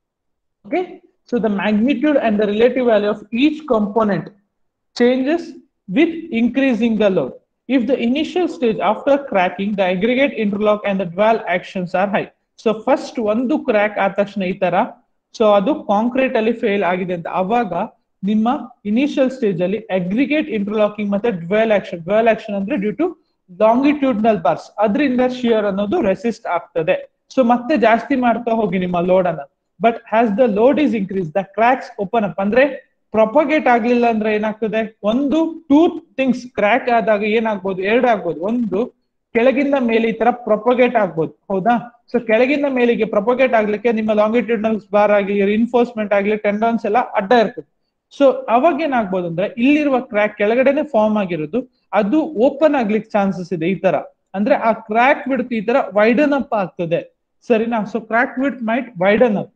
okay so the magnitude and the relative value of each component changes with increasing the load if the initial stage after cracking the aggregate interlock and the dwell actions are high so first ಒಂದು crack ಆದ ತಕ್ಷಣ ಈ ತರ so ಅದು concrete ಅಲ್ಲಿ fail ಆಗಿದೆ ಅಂತ ಅವಾಗ ನಿಮ್ಮ ಇನಿಷಿಯಲ್ ಸ್ಟೇಜ್ ಅಲ್ಲಿ ಅಗ್ರಿಗೇಟ್ ಇಂಟರ್ಲಾಕಿಂಗ್ ಮತ್ತೆ ಡ್ವೆಲ್ ಆಕ್ಷನ್ ಡ್ವೆಲ್ ಆಕ್ಷನ್ ಅಂದ್ರೆ ಡ್ಯೂ ಟು ಲಾಂಗಿಟ್ಯೂಡ್ನಲ್ ಬಾರ್ಸ್ ಅದರಿಂದ ಶಿಯರ್ ಅನ್ನೋದು ರೆಸಿಸ್ಟ್ ಆಗ್ತದೆ ಸೊ ಮತ್ತೆ ಜಾಸ್ತಿ ಮಾಡ್ತಾ ಹೋಗಿ ನಿಮ್ಮ ಲೋಡ್ ಅನ್ನ but has the load is increase the cracks open up ಅಂದ್ರೆ ಪ್ರೊಪಗೇಟ್ ಆಗ್ಲಿಲ್ಲ ಅಂದ್ರೆ ಏನಾಗ್ತದೆ ಒಂದು ಟೂ ಥಿಂಗ್ಸ್ ಕ್ರ್ಯಾಕ್ ಆದಾಗ ಏನಾಗ್ಬೋದು ಎರಡು ಆಗ್ಬೋದು ಒಂದು ಕೆಳಗಿಂದ ಮೇಲೆ ಈ ತರ ಪ್ರೊಪಗೇಟ್ ಆಗ್ಬೋದು ಹೌದಾ ಸೊ ಕೆಳಗಿಂದ ಮೇಲಿಗೆ ಪ್ರೊಪಗೇಟ್ ಆಗ್ಲಿಕ್ಕೆ ನಿಮ್ಮ ಲಾಂಗಿಟ್ಯೂಡ್ನಲ್ ಬಾರ್ ಆಗಲಿ ರಿನ್ಫೋರ್ಸ್ಮೆಂಟ್ ಆಗ್ಲಿ ಟೆಂಡನ್ಸ್ ಎಲ್ಲ ಅಡ್ಡ ಇರ್ತದೆ ಸೊ ಅವಾಗ ಏನಾಗ್ಬೋದು ಅಂದ್ರೆ ಇಲ್ಲಿರುವ ಕ್ರ್ಯಾಕ್ ಕೆಳಗಡೆನೆ ಫಾರ್ಮ್ ಆಗಿರೋದು ಅದು ಓಪನ್ ಆಗ್ಲಿಕ್ಕೆ ಚಾನ್ಸಸ್ ಇದೆ ಈ ತರ ಅಂದ್ರೆ ಆ ಕ್ರ್ಯಾಕ್ ಬಿಡ್ತು ಈ ತರ ವೈಡನ್ ಅಪ್ ಆಗ್ತದೆ ಸರಿನಾ so crack width might widen up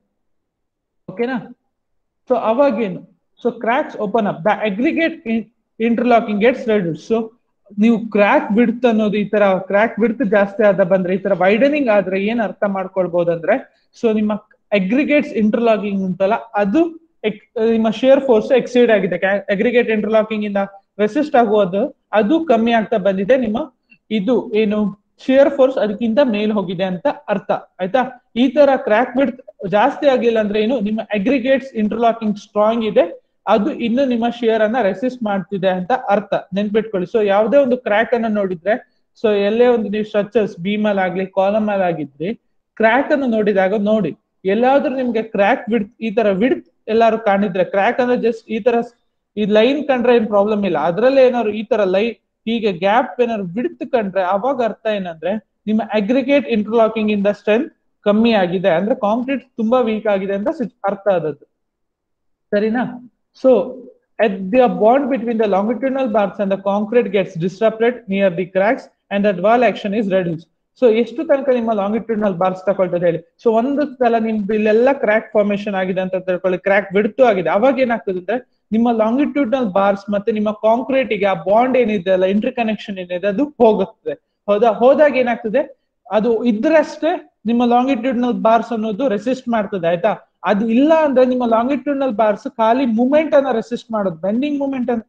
ಓಕೆನಾ ಸೊ ಅವಾಗೇನು so cracks open up the aggregate interlocking gets reduce so ನೀವು ಕ್ರ್ಯಾಕ್ ಬಿಡ್ತ್ ಅನ್ನೋದು ಈ ತರ ಕ್ರ್ಯಾಕ್ ಬಿಡ್ತ್ ಜಾಸ್ತಿ ಆದ ಬಂದ್ರೆ ಈ ತರ ವೈಡನಿಂಗ್ ಆದ್ರೆ ಏನ್ ಅರ್ಥ ಮಾಡ್ಕೊಳ್ಬಹುದಂದ್ರೆ ಸೊ ನಿಮ್ಮ ಅಗ್ರಿಗೇಟ್ಸ್ ಇಂಟರ್ಲಾಕಿಂಗ್ ಉಂಟಲ್ಲ ಅದು ನಿಮ್ಮ ಶೇರ್ ಫೋರ್ಸ್ ಎಕ್ಸೀಡ್ ಆಗಿದೆ ಅಗ್ರಿಗೇಟ್ ಇಂಟರ್ಲಾಕಿಂಗ್ ಇಂದ ರೆಸಿಸ್ಟ್ ಆಗುವುದು ಅದು ಕಮ್ಮಿ ಆಗ್ತಾ ಬಂದಿದೆ ನಿಮ್ಮ ಇದು ಏನು ಶಿಯರ್ ಫೋರ್ಸ್ ಅದಕ್ಕಿಂತ ಮೇಲ್ ಹೋಗಿದೆ ಅಂತ ಅರ್ಥ ಆಯ್ತಾ ಈ ತರ ಕ್ರ್ಯಾಕ್ ಬಿಡ್ ಜಾಸ್ತಿ ಆಗಿಲ್ಲ ಅಂದ್ರೆ ಏನು ನಿಮ್ಮ ಅಗ್ರಿಗೇಟ್ಸ್ ಇಂಟರ್ಲಾಕಿಂಗ್ ಸ್ಟ್ರಾಂಗ್ ಇದೆ ಅದು ಇನ್ನು ನಿಮ್ಮ ಶಿಯರ್ ಅನ್ನ ರೆಸಿಸ್ಟ್ ಮಾಡ್ತಿದೆ ಅಂತ ಅರ್ಥ ನೆನ್ಪಿಟ್ಕೊಳ್ಳಿ ಸೊ ಯಾವುದೇ ಒಂದು ಕ್ರ್ಯಾಕ್ ಅನ್ನ ನೋಡಿದ್ರೆ ಸೊ ಎಲ್ಲೇ ಒಂದು ನೀವು ಸ್ಟ್ರಕ್ಚರ್ಸ್ ಬೀಮಲ್ ಆಗ್ಲಿ ಕಾಲಮ್ ಅಲ್ಲಿ ಆಗಿದ್ರಿ ಕ್ರ್ಯಾಕ್ ಅನ್ನು ನೋಡಿದಾಗ ನೋಡಿ ಎಲ್ಲಾದ್ರೂ ನಿಮ್ಗೆ ಕ್ರ್ಯಾಕ್ ಬಿಡ್ ಈ ತರ ವಿಡ್ ಎಲ್ಲಾರು ಕಾಣಿದ್ರೆ ಕ್ರ್ಯಾಕ್ ಅಂದ್ರೆ ಜಸ್ಟ್ ಈ ತರ ಈ ಲೈನ್ ಕಂಡ್ರೆ ಏನ್ ಪ್ರಾಬ್ಲಮ್ ಇಲ್ಲ ಅದ್ರಲ್ಲೇ ಏನಾದ್ರು ಈ ತರ ಲೈ ಹೀಗೆ ಗ್ಯಾಪ್ ಏನಾದ್ರು ಬಿಡ್ತು ಕಂಡ್ರೆ ಅವಾಗ ಅರ್ಥ ಏನಂದ್ರೆ ನಿಮ್ಮ ಅಗ್ರಿಗೇಟ್ ಇಂಟರ್ಲಾಕಿಂಗ್ ಇಂದ ಸ್ಟ್ರೆಂತ್ ಕಮ್ಮಿ ಆಗಿದೆ ಅಂದ್ರೆ ಕಾಂಕ್ರೀಟ್ ತುಂಬಾ ವೀಕ್ ಆಗಿದೆ ಅಂತ ಅರ್ಥ ಆದದ್ದು ಸರಿನಾ so at the bond between the longitudinal bars and the concrete gets disrupted near the cracks and the wall action is reduced so ಎಷ್ಟು ತನಕ ನಿಮ್ಮ ಲಾಂಗಿಟ್ಯೂಡ್ನಲ್ ಬಾರ್ಸ್ ತಗೊಳ್ತದೆ ಹೇಳಿ ಸೊ ಒಂದು ಸಲ ನಿಮ್ದು ಇಲ್ಲೆಲ್ಲ ಕ್ರ್ಯಾಕ್ ಫಾರ್ಮೇಶನ್ ಆಗಿದೆ ಅಂತ ತಿಳ್ಕೊಳ್ಳಿ ಕ್ರ್ಯಾಕ್ ಬಿಡ್ತು ಆಗಿದೆ ಅವಾಗ ಏನಾಗ್ತದೆ ಅಂದ್ರೆ ನಿಮ್ಮ ಲಾಂಗಿಟ್ಯೂಡ್ನಲ್ ಬಾರ್ಸ್ ಮತ್ತೆ ನಿಮ್ಮ ಕಾಂಕ್ರೀಟ್ ಗೆ ಆ ಬಾಂಡ್ ಏನಿದೆ ಅಲ್ಲ ಇಂಟರ್ ಕನೆಕ್ಷನ್ ಏನಿದೆ ಅದು ಹೋಗುತ್ತದೆ ಹೌದಾ ಹೋದಾಗ ಏನಾಗ್ತದೆ ಅದು ಇದ್ರಷ್ಟೇ ನಿಮ್ಮ ಲಾಂಗಿಟ್ಯೂಡ್ನಲ್ ಬಾರ್ಸ್ ಅನ್ನೋದು ರೆಸಿಸ್ಟ್ ಮಾಡ್ತದೆ ಆಯ್ತಾ ಅದು ಇಲ್ಲ ಅಂದ್ರೆ ನಿಮ್ಮ ಲಾಂಗಿಟ್ಯೂಡ್ನಲ್ ಬಾರ್ಸ್ ಖಾಲಿ ಮೂಮೆಂಟ್ ಅನ್ನ ರೆಸಿಸ್ಟ್ ಮಾಡೋದು ಬೆಂಡಿಂಗ್ ಮೂಮೆಂಟ್ ಅನ್ನ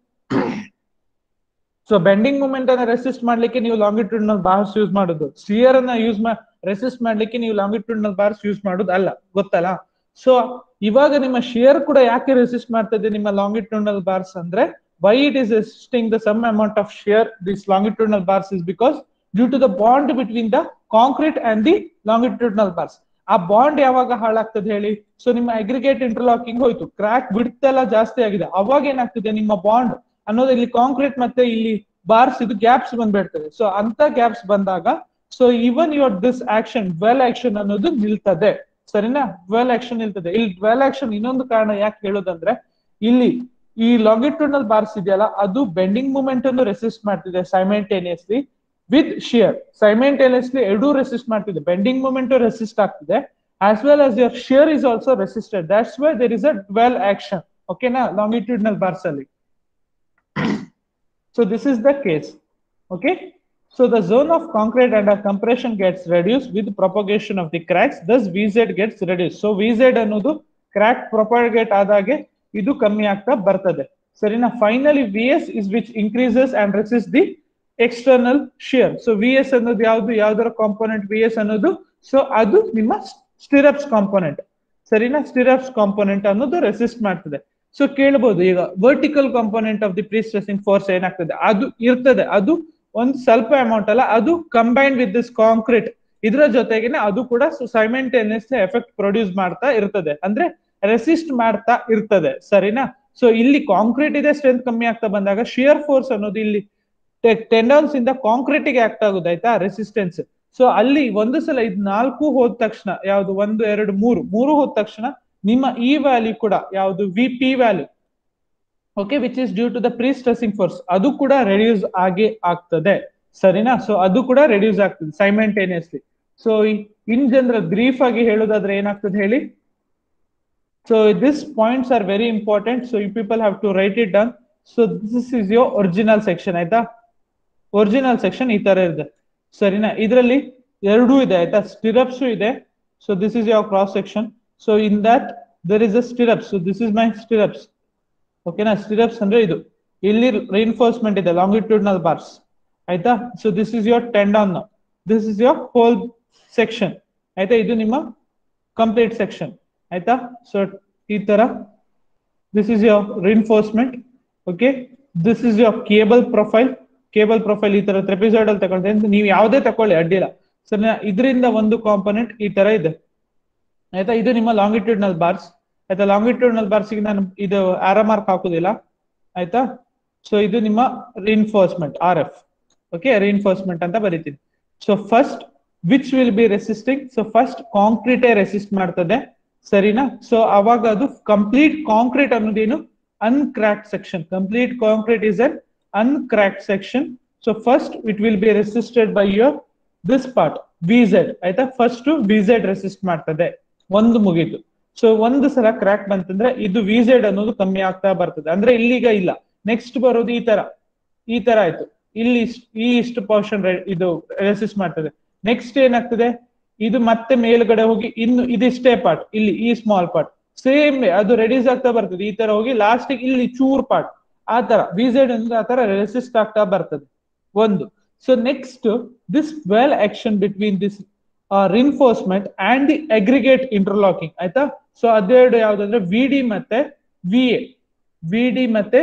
ಸೊ ಬೆಂಡಿಂಗ್ ಮೂಮೆಂಟ್ ಅನ್ನ ರೆಸಿಸ್ಟ್ ಮಾಡ್ಲಿಕ್ಕೆ ನೀವು ಲಾಂಗಿಟ್ಯೂಡ್ನಲ್ ಬಾರ್ಸ್ ಯೂಸ್ ಮಾಡೋದು ಸಿಯರ್ ಅನ್ನ ಯೂಸ್ ರೆಸಿಸ್ಟ್ ಮಾಡ್ಲಿಕ್ಕೆ ನೀವು ಲಾಂಗಿಟ್ಯೂಡ್ನಲ್ ಬಾರ್ಸ್ ಯೂಸ್ ಮಾಡೋದು ಅಲ್ಲ ಗೊತ್ತಲ್ಲ ಸೊ ಇವಾಗ ನಿಮ್ಮ ಶಿಯರ್ ಕೂಡ ಯಾಕೆ ರೆಸಿಸ್ಟ್ ಮಾಡ್ತದೆ ನಿಮ್ಮ ಲಾಂಗಿಟ್ಯೂಡ್ನಲ್ ಬಾರ್ಸ್ ಅಂದ್ರೆ why it is resisting the some amount of shear this longitudinal bars is because due to the bond between the concrete and the longitudinal bars ಆ ಬಾಂಡ್ ಯಾವಾಗ ಹಾಳಾಗ್ತದೆ ಹೇಳಿ ಸೊ ನಿಮ್ಮ ಅಗ್ರಿಗೇಟ್ ಇಂಟರ್ಲಾಕಿಂಗ್ ಹೋಯ್ತು crack ಬಿಡ್ತೆಲ್ಲ ಜಾಸ್ತಿ ಆಗಿದೆ ಅವಾಗ ಏನಾಗ್ತದೆ ನಿಮ್ಮ ಬಾಂಡ್ ಅನ್ನೋದು ಇಲ್ಲಿ ಕಾಂಕ್ರೀಟ್ ಮತ್ತೆ ಇಲ್ಲಿ ಬಾರ್ಸ್ ಇದು ಗ್ಯಾಪ್ಸ್ ಬಂದ್ಬಿಡ್ತದೆ ಸೊ ಅಂತ ಗ್ಯಾಪ್ಸ್ ಬಂದಾಗ so even your this action well action ಅನ್ನೋದು ನಿಲ್ತದೆ ಸರಿನಾ ವೆಲ್ ಆಕ್ಷನ್ ನಿಲ್ತದೆ ಇಲ್ಲಿ ವೆಲ್ ಆಕ್ಷನ್ ಇನ್ನೊಂದು ಕಾರಣ ಯಾಕೆ ಹೇಳೋದಂದ್ರೆ ಇಲ್ಲಿ ಈ ಲಾಂಗಿಟ್ಯೂಡ್ನಲ್ ಬಾರ್ಸ್ ಇದೆಯಲ್ಲ ಅದು ಬೆಂಡಿಂಗ್ ಮೂಮೆಂಟ್ ಅನ್ನು ರೆಸಿಸ್ಟ್ ಮಾಡ್ತಿದೆ ಸೈಮೆಂಟೇನಿಯಸ್ಲಿ ವಿತ್ ಶಿಯರ್ ಸೈಮೆಂಟೇನಿಯಸ್ಲಿ ಎರಡೂ ರೆಸಿಸ್ಟ್ ಮಾಡ್ತಿದೆ ಬೆಂಡಿಂಗ್ ಮೂಮೆಂಟ್ ರೆಸಿಸ್ಟ್ ಆಗ್ತಿದೆ as well as your shear is also resisted that's why there is a well action ಓಕೆನಾ ಲಾಂಗಿಟ್ಯೂಡ್ನಲ್ ಬಾರ್ಸ್ ಅಲ್ಲಿ So this is the case. Okay. So the zone of concrete under compression gets reduced with propagation of the cracks. Thus VZ gets reduced. So VZ ಅನ್ನೋದು crack propagate ಆದಾಗೆ ಇದು ಕಮ್ಮಿ ಆಗ್ತಾ ಬರ್ತದೆ ಸರಿನಾ finally V S is which increases and resists the external shear so V S ಅನ್ನೋದು ಯಾವ್ದು ಯಾವ್ದರ ಕಾಂಪೋನೆಂಟ್ ವಿ ಎಸ್ ಅನ್ನೋದು ಸೊ ಅದು ನಿಮ್ಮ ಸ್ಟಿರಪ್ಸ್ ಕಾಂಪೋನೆಂಟ್ ಸರಿನಾ ಸ್ಟಿರಪ್ಸ್ ಕಾಂಪೋನೆಂಟ್ ಅನ್ನೋದು ರೆಸಿಸ್ಟ್ ಮಾಡ್ತದೆ ಸೊ ಕೇಳ್ಬೋದು ಈಗ vertical component of the prestressing force ಏನಾಗ್ತದೆ ಅದು ಇರ್ತದೆ ಅದು ಒಂದು ಸ್ವಲ್ಪ ಅಮೌಂಟ್ ಅಲ್ಲ ಅದು ಕಂಬೈನ್ಡ್ ವಿತ್ ದಿಸ್ ಕಾಂಕ್ರೀಟ್ ಇದರ ಜೊತೆಗೇನೆ ಅದು ಕೂಡ ಸೈಮೆಂಟೇನಿಯಸ್ಲಿ ಎಫೆಕ್ಟ್ ಪ್ರೊಡ್ಯೂಸ್ ಮಾಡ್ತಾ ಇರ್ತದೆ ಅಂದ್ರೆ ರೆಸಿಸ್ಟ್ ಮಾಡ್ತಾ ಇರ್ತದೆ ಸರಿನಾ ಸೊ ಇಲ್ಲಿ ಕಾಂಕ್ರೀಟ್ ಇದೆ ಸ್ಟ್ರೆಂತ್ ಕಮ್ಮಿ ಆಗ್ತಾ ಬಂದಾಗ ಶಿಯರ್ ಫೋರ್ಸ್ ಅನ್ನೋದು ಇಲ್ಲಿ ಟೆಂಡನ್ಸ್ ಇಂದ ಕಾಂಕ್ರೀಟ್ ಗೆ ಆಕ್ಟ್ ಆಗುದು ಆಯ್ತಾ ರೆಸಿಸ್ಟೆನ್ಸ್ ಸೊ ಅಲ್ಲಿ ಒಂದು ಸಲ ಇದ್ ನಾಲ್ಕು ಹೋದ ತಕ್ಷಣ ಯಾವ್ದು ಒಂದು ಎರಡು ಮೂರು ಮೂರು ಹೋದ ತಕ್ಷಣ ನಿಮ್ಮ ಈ ವ್ಯಾಲ್ಯೂ ಕೂಡ ಯಾವ್ದು V P value okay which is due to the prestressing force ಅದು ಕೂಡ ರೆಡ್ಯೂಸ್ ಆಗಿ ಆಗ್ತದೆ ಸರಿನಾ ಸೊ ಅದು ಕೂಡ ರೆಡ್ಯೂಸ್ ಆಗ್ತದೆ simultaneously so in general brief ಆಗಿ ಹೇಳೋದಾದ್ರೆ ಏನಾಗ್ತದೆ ಹೇಳಿ so this points are very important so you people have to write it down so this is your original section ಆಯ್ತಾ ಒರಿಜಿನಲ್ ಸೆಕ್ಷನ್ ಈ ತರ ಇದೆ ಸರಿನಾ ಇದರಲ್ಲಿ ಎರಡೂ ಇದೆ ಆಯ್ತಾ ಸ್ಟಿರಪ್ಸ್ ಇದೆ so this is your cross section so in that there is a stirrups so this is my stirrups ಓಕೆನಾ ಸ್ಟಿರಪ್ಸ್ ಅಂದ್ರೆ ಇದು ಇಲ್ಲಿ ರಿಇನ್ಫೋರ್ಸ್ಮೆಂಟ್ ಇದೆ ಲಾಂಗಿಟ್ಯೂಡ್ನಲ್ ಬಾರ್ಸ್ ಆಯ್ತಾ so this is your tendon this is your whole section ಆಯ್ತಾ ಇದು ನಿಮ್ಮ complete section ಆಯ್ತಾ ಸೊ ಈ ತರ this is your reinforcement okay this is your cable profile cable profile ಈ ತರ ಟ್ರೆಪಿಸೈಡ್ ಅಲ್ಲಿ ತಗೊಳ್ತೇನೆ ನೀವು ಯಾವುದೇ ತಕೊಳ್ಳಿ ಅಡ್ಡಿಲ್ಲ ಸರಿ ಇದರಿಂದ ಒಂದು ಕಾಂಪೊನೆಂಟ್ ಈ ತರ ಇದೆ ಆಯ್ತಾ ಇದು ನಿಮ್ಮ ಲಾಂಗಿಟ್ಯೂಡ್ನಲ್ ಬಾರ್ಸ್ ಆಯ್ತಾ ಲಾಂಗಿಟ್ಯೂಡ್ನಲ್ ಬಾರ್ಸ್ಗೆ ನಾನು ಇದು ಆರ ಮಾರ್ಕ್ ಹಾಕುದಿಲ್ಲ ಆಯ್ತಾ ಸೊ ಇದು ನಿಮ್ಮ reinforcement R F okay reinforcement ಅಂತ ಬರೀತೀನಿ so first which will be resisting so first ಕಾಂಕ್ರೀಟೇ ರೆಸಿಸ್ಟ್ ಮಾಡ್ತದೆ ಸರಿನಾ ಸೊ ಅವಾಗ ಅದು ಕಂಪ್ಲೀಟ್ ಕಾಂಕ್ರೀಟ್ ಅನ್ನೋದೇನು uncracked section complete concrete is un uncracked section so first it will be resisted by your this part V Z ಆಯ್ತಾ first V Z resist ಮಾಡ್ತದೆ ಒಂದು ಮುಗೀತು ಸೊ ಒಂದು ಸಲ ಕ್ರ್ಯಾಕ್ ಬಂತಂದ್ರೆ ಇದು ವಿ ಝೆಡ್ ಅನ್ನೋದು ಕಮ್ಮಿ ಆಗ್ತಾ ಬರ್ತದೆ ಅಂದ್ರೆ ಇಲ್ಲಿಗ ಇಲ್ಲ ನೆಕ್ಸ್ಟ್ ಬರೋದು ಈ ತರ ಈ ತರ ಆಯ್ತು ಇಲ್ಲಿ ಈ ಇಷ್ಟು ಪೋರ್ಷನ್ ಇದು ರೆಸಿಸ್ಟ್ ಮಾಡ್ತದೆ ನೆಕ್ಸ್ಟ್ ಏನಾಗ್ತದೆ ಇದು ಮತ್ತೆ ಮೇಲ್ಗಡೆ ಹೋಗಿ ಇನ್ನು ಇದಿಷ್ಟೇ ಪಾರ್ಟ್ ಇಲ್ಲಿ ಈ ಸ್ಮಾಲ್ ಪಾರ್ಟ್ ಸೇಮ್ ಅದು ರೆಡ್ಯೂಸ್ ಆಗ್ತಾ ಬರ್ತದೆ ಈ ತರ ಹೋಗಿ ಲಾಸ್ಟ್ ಇಲ್ಲಿ ಚೂರ್ ಪಾರ್ಟ್ ಆ ತರ ವಿಸೆಡ್ ಅಂದ್ರೆ ಆ ತರ ರೆಸಿಸ್ಟ್ ಆಗ್ತಾ ಬರ್ತದೆ ಒಂದು so next this dowel action between this reinforcement and the aggregate interlocking ಆಯ್ತಾ ಸೊ ಅದೆರಡು ಯಾವ್ದಂದ್ರೆ ವಿ ಡಿ ಮತ್ತೆ ವಿ ಎ ವಿ ಡಿ ಮತ್ತೆ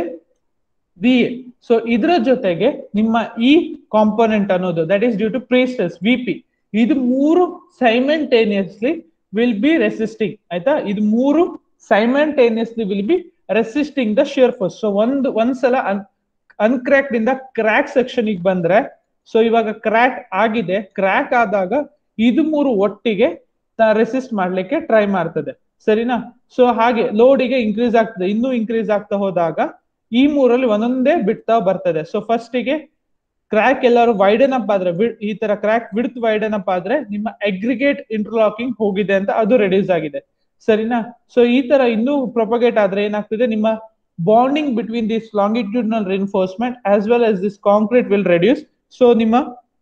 ವಿ ಎ ಸೊ ಇದರ ಜೊತೆಗೆ ನಿಮ್ಮ ಈ ಕಾಂಪೋನೆಂಟ್ ಅನ್ನೋದು that is due to prestress V P ಇದು ಮೂರು ಸೈಮೆಂಟೇನಿಯಸ್ಲಿ ವಿಲ್ ಬಿ ರೆಸಿಸ್ಟಿಂಗ್ ಆಯ್ತಾ ಇದು ಮೂರು simultaneously will be resisting the shear force so ಒಂದು ಒಂದ್ಸಲ ಅನ್ ಅನ್ಕ್ರ್ಯಾಕ್ಡ್ ಇಂದ ಕ್ರ್ಯಾಕ್ ಸೆಕ್ಷನ್ ಬಂದ್ರೆ ಸೊ ಇವಾಗ ಕ್ರ್ಯಾಕ್ ಆಗಿದೆ ಕ್ರ್ಯಾಕ್ ಆದಾಗ ಇದು ಮೂರು ಒಟ್ಟಿಗೆ ರೆಸಿಸ್ಟ್ ಮಾಡ್ಲಿಕ್ಕೆ ಟ್ರೈ ಮಾಡ್ತದೆ ಸರಿನಾ ಸೊ ಹಾಗೆ ಲೋಡಿಗೆ ಇನ್ಕ್ರೀಸ್ ಆಗ್ತದೆ ಇನ್ನೂ ಇನ್ಕ್ರೀಸ್ ಆಗ್ತಾ ಹೋದಾಗ ಈ ಮೂರಲ್ಲಿ ಒಂದೊಂದೇ ಬಿಡ್ತಾ ಬರ್ತದೆ ಸೊ ಫಸ್ಟಿಗೆ ಕ್ರ್ಯಾಕ್ ಎಲ್ಲರೂ ವೈಡನ್ ಅಪ್ ಆದ್ರೆ ಈ ತರ ಕ್ರ್ಯಾಕ್ ಬಿಡ್ತ್ ವೈಡನ್ ಅಪ್ ಆದ್ರೆ ನಿಮ್ಮ ಅಗ್ರಿಗೇಟ್ ಇಂಟರ್ಲಾಕಿಂಗ್ ಹೋಗಿದೆ ಅಂತ ಅದು ರೆಡ್ಯೂಸ್ ಆಗಿದೆ ಸರಿನಾ ಸೊ ಈ ತರ ಇನ್ನೂ ಪ್ರೊಪಗೇಟ್ ಆದ್ರೆ ಏನಾಗ್ತದೆ ನಿಮ್ಮ bonding between this longitudinal reinforcement as well as this concrete will reduce so ನಿಮ್ಮ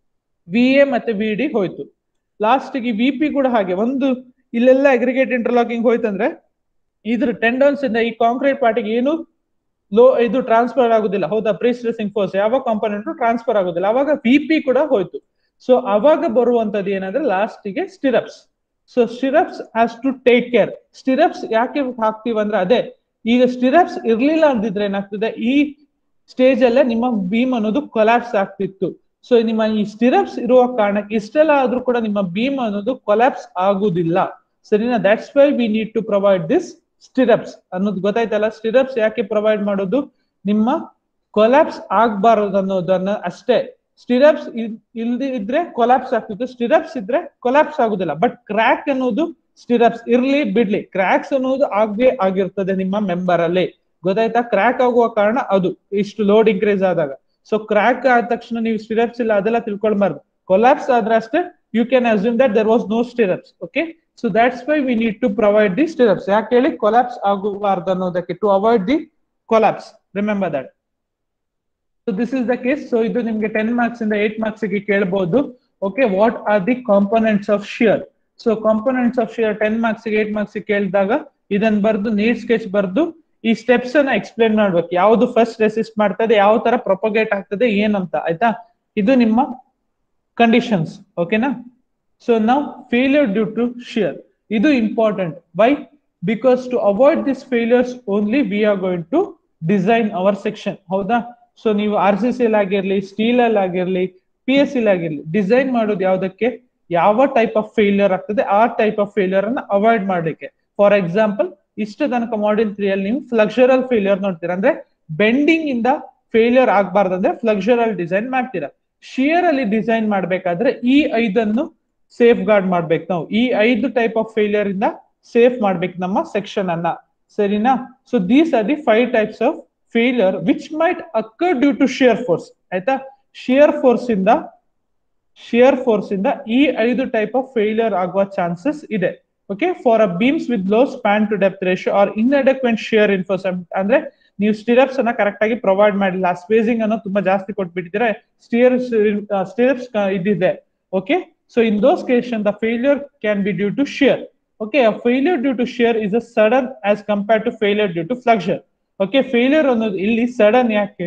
ವಿ ಎ ಮತ್ತೆ ವಿ ಡಿ ಹೋಯ್ತು ಲಾಸ್ಟ್ ಗೆ ವಿ ಪಿ ಕೂಡ ಹಾಗೆ ಒಂದು ಇಲ್ಲೆಲ್ಲ ಅಗ್ರಿಗೇಟ್ ಇಂಟರ್ಲಾಕಿಂಗ್ ಹೋಯ್ತಂದ್ರೆ ಇದ್ರ ಟೆಂಡನ್ಸ್ ಇಂದ ಈ ಕಾಂಕ್ರೀಟ್ ಪಾರ್ಟಿಗೆ ಏನು ಲೋ ಇದು ಟ್ರಾನ್ಸ್ಫರ್ ಆಗುದಿಲ್ಲ ಹೌದಾ ಪ್ರೀಸ್ಟ್ರೆಸಿಂಗ್ ಫೋರ್ಸ್ ಯಾವ ಕಾಂಪೋನೆಂಟ್ ಟ್ರಾನ್ಸ್ಫರ್ ಆಗುದಿಲ್ಲ ಅವಾಗ ವಿ ಪಿ ಕೂಡ ಹೋಯ್ತು ಸೊ ಅವಾಗ ಬರುವಂತದ್ದು ಏನಂದ್ರೆ ಲಾಸ್ಟ್ ಗೆ stirrups so stirrups has to take care stirrups ಯಾಕೆ ಹಾಕ್ತಿವ್ ಅಂದ್ರೆ ಅದೇ ಈಗ ಸ್ಟಿರಪ್ಸ್ ಇರ್ಲಿಲ್ಲ ಅಂದಿದ್ರೆ ಏನಾಗ್ತದೆ ಈ ಸ್ಟೇಜ್ ಅಲ್ಲೇ ನಿಮ್ಮ ಬೀಮ್ ಅನ್ನೋದು ಕೊಲಾಪ್ಸ್ ಆಗ್ತಿತ್ತು ಸೊ ನಿಮ್ಮ ಈ ಸ್ಟಿರಪ್ಸ್ ಇರುವ ಕಾರಣಕ್ಕೆ ಇಷ್ಟೆಲ್ಲ ಆದ್ರೂ ಕೂಡ ನಿಮ್ಮ ಬೀಮ್ ಅನ್ನೋದು ಕೊಲಾಪ್ಸ್ ಆಗುದಿಲ್ಲ ಸರಿನಾ that's why we need to provide this stirrups ಅನ್ನೋದು ಗೊತ್ತಾಯ್ತಲ್ಲ ಸ್ಟಿರಪ್ಸ್ ಯಾಕೆ ಪ್ರೊವೈಡ್ ಮಾಡೋದು ನಿಮ್ಮ ಕೊಲಾಪ್ಸ್ ಆಗ್ಬಾರದು ಅನ್ನೋದನ್ನ ಅಷ್ಟೇ ಸ್ಟಿರಪ್ಸ್ ಇಲ್ದಿ ಇದ್ರೆ ಕೊಲಾಪ್ಸ್ ಆಗ್ತಿತ್ತು ಸ್ಟಿರಪ್ಸ್ ಇದ್ರೆ ಕೊಲಾಪ್ಸ್ ಆಗುದಿಲ್ಲ ಬಟ್ ಕ್ರ್ಯಾಕ್ ಅನ್ನೋದು ಸ್ಟಿರಪ್ಸ್ ಇರ್ಲಿ ಬಿಡ್ಲಿ ಕ್ರ್ಯಾಕ್ಸ್ ಅನ್ನೋದು ಆಗೇ ಆಗಿರ್ತದೆ ನಿಮ್ಮ ಮೆಂಬರ್ ಅಲ್ಲಿ ಗೊತ್ತಾಯ್ತಾ ಕ್ರ್ಯಾಕ್ ಆಗುವ ಕಾರಣ ಅದು ಇಷ್ಟು ಲೋಡ್ ಇನ್ಕ್ರೀಸ್ ಆದಾಗ ಸೊ ಕ್ರ್ಯಾಕ್ ಆದ ತಕ್ಷಣ ನೀವು ಸ್ಟಿರಪ್ಸ್ ಇಲ್ಲ ಅದೆಲ್ಲ ತಿಳ್ಕೊಳ್ಬಾರ್ದು ಕೊಲಾಪ್ಸ್ ಆದ್ರೆ ಅಷ್ಟೇ you can assume that there was no stirrups okay so that's why we need to provide the stirrups ಯಾಕೆ ಹೇಳಿ ಕೊಲಾಪ್ಸ್ ಆಗಬಾರ್ದು ಅನ್ನೋದಕ್ಕೆ to avoid the collapse remember that so this is the case so ಇದು ನಿಮ್ಗೆ ten marks ಇಂದ eight marks ಗೆ ಕೇಳಬಹುದು okay what are the components of shear so components of shear ten marks eight marks ಕೇಳಿದಾಗ ಇದನ್ನ ಬರ್ದು need sketch ಬರ್ದು ಈ ಸ್ಟೆಪ್ಸ್ ಅನ್ನ ಎಕ್ಸ್ಪ್ಲೇನ್ ಮಾಡ್ಬೇಕು ಯಾವ್ದು ಫಸ್ಟ್ ರೆಸಿಸ್ಟ್ ಮಾಡ್ತದೆ ಯಾವ ತರ ಪ್ರೊಪಗೇಟ್ ಆಗ್ತದೆ ಏನಂತ ಆಯ್ತಾ ಇದು ನಿಮ್ಮ ಕಂಡೀಷನ್ಸ್ ಓಕೆನಾ ಸೊ ನಾವು ಫೇಲ್ಯೂರ್ ಡ್ಯೂ ಟು ಶಿಯರ್ ಇದು important why because to avoid this failures only we are going to design our section ಹೌದಾ ಸೊ ನೀವು ಆರ್ ಸಿ ಸಿ ಆಗಿರ್ಲಿ ಸ್ಟೀಲ್ ಅಲ್ಲಿ ಆಗಿರ್ಲಿ ಪಿ ಎಸ್ ಸಿ ಆಗಿರ್ಲಿ ಡಿಸೈನ್ ಮಾಡೋದು ಯಾವ್ದಕ್ಕೆ ಯಾವ ಟೈಪ್ ಆಫ್ ಫೇಲಿಯರ್ ಆಗ್ತದೆ ಆ ಟೈಪ್ ಆಫ್ ಫೇಲಿಯರ್ ಅನ್ನ ಅವಾಯ್ಡ್ ಮಾಡ್ಲಿಕ್ಕೆ ಫಾರ್ ಎಕ್ಸಾಂಪಲ್ ಇಷ್ಟು ತನಕ ಮಾಡಿಲ್ ತ್ರೀ ಅಲ್ಲಿ ನೀವು ಫ್ಲಕ್ಚರಲ್ ಫೇಲಿಯರ್ ನೋಡ್ತೀರಾ ಅಂದ್ರೆ ಬೆಂಡಿಂಗ್ ಇಂದ ಫೇಲಿಯರ್ ಆಗ್ಬಾರ್ದಂದ್ರೆ ಫ್ಲಕ್ಚರಲ್ ಡಿಸೈನ್ ಮಾಡ್ತೀರಾ ಶಿಯರ್ ಅಲ್ಲಿ ಡಿಸೈನ್ ಮಾಡ್ಬೇಕಾದ್ರೆ ಈ ಐದನ್ನು ಸೇಫ್ ಗಾರ್ಡ್ ಮಾಡ್ಬೇಕು ನಾವು ಈ ಐದು ಟೈಪ್ ಆಫ್ ಫೇಲಿಯರ್ ಇಂದ ಸೇಫ್ ಮಾಡ್ಬೇಕು ನಮ್ಮ ಸೆಕ್ಷನ್ ಅನ್ನ ಸರಿನಾ so these are the five types of failure which might occur due to shear force ಆಯ್ತಾ ಶಿಯರ್ ಫೋರ್ಸ್ ಇಂದ ಶಿಯರ್ ಫೋರ್ಸ್ ಇಂದ ಈ ಐದು ಟೈಪ್ ಆಫ್ ಫೇಲಿಯರ್ ಆಗುವ ಚಾನ್ಸಸ್ ಇದೆ okay for a beams with low span to depth ratio or inadequate shear reinforcement ಅಂದ್ರೆ ನೀವು stirrups ಅನ್ನ ಕರೆಕ್ಟ್ ಆಗಿ ಪ್ರೊವೈಡ್ ಮಾಡಿಲ್ಲ ಸ್ಪೇಸಿಂಗ್ ಅನ್ನು ತುಂಬಾ ಜಾಸ್ತಿ ಕೊಟ್ಬಿಟ್ಟಿದ್ರೆ ಸ್ಟಿಯರ್ ಸ್ಟಿರಪ್ಸ್ ಇದಿದೆ okay so in those occasion the failure can be due to shear okay failure due to shear is a sudden as compare to failure due to flexure okay failure ಅನ್ನೋದು ಇಲ್ಲಿ sudden ಯಾಕೆ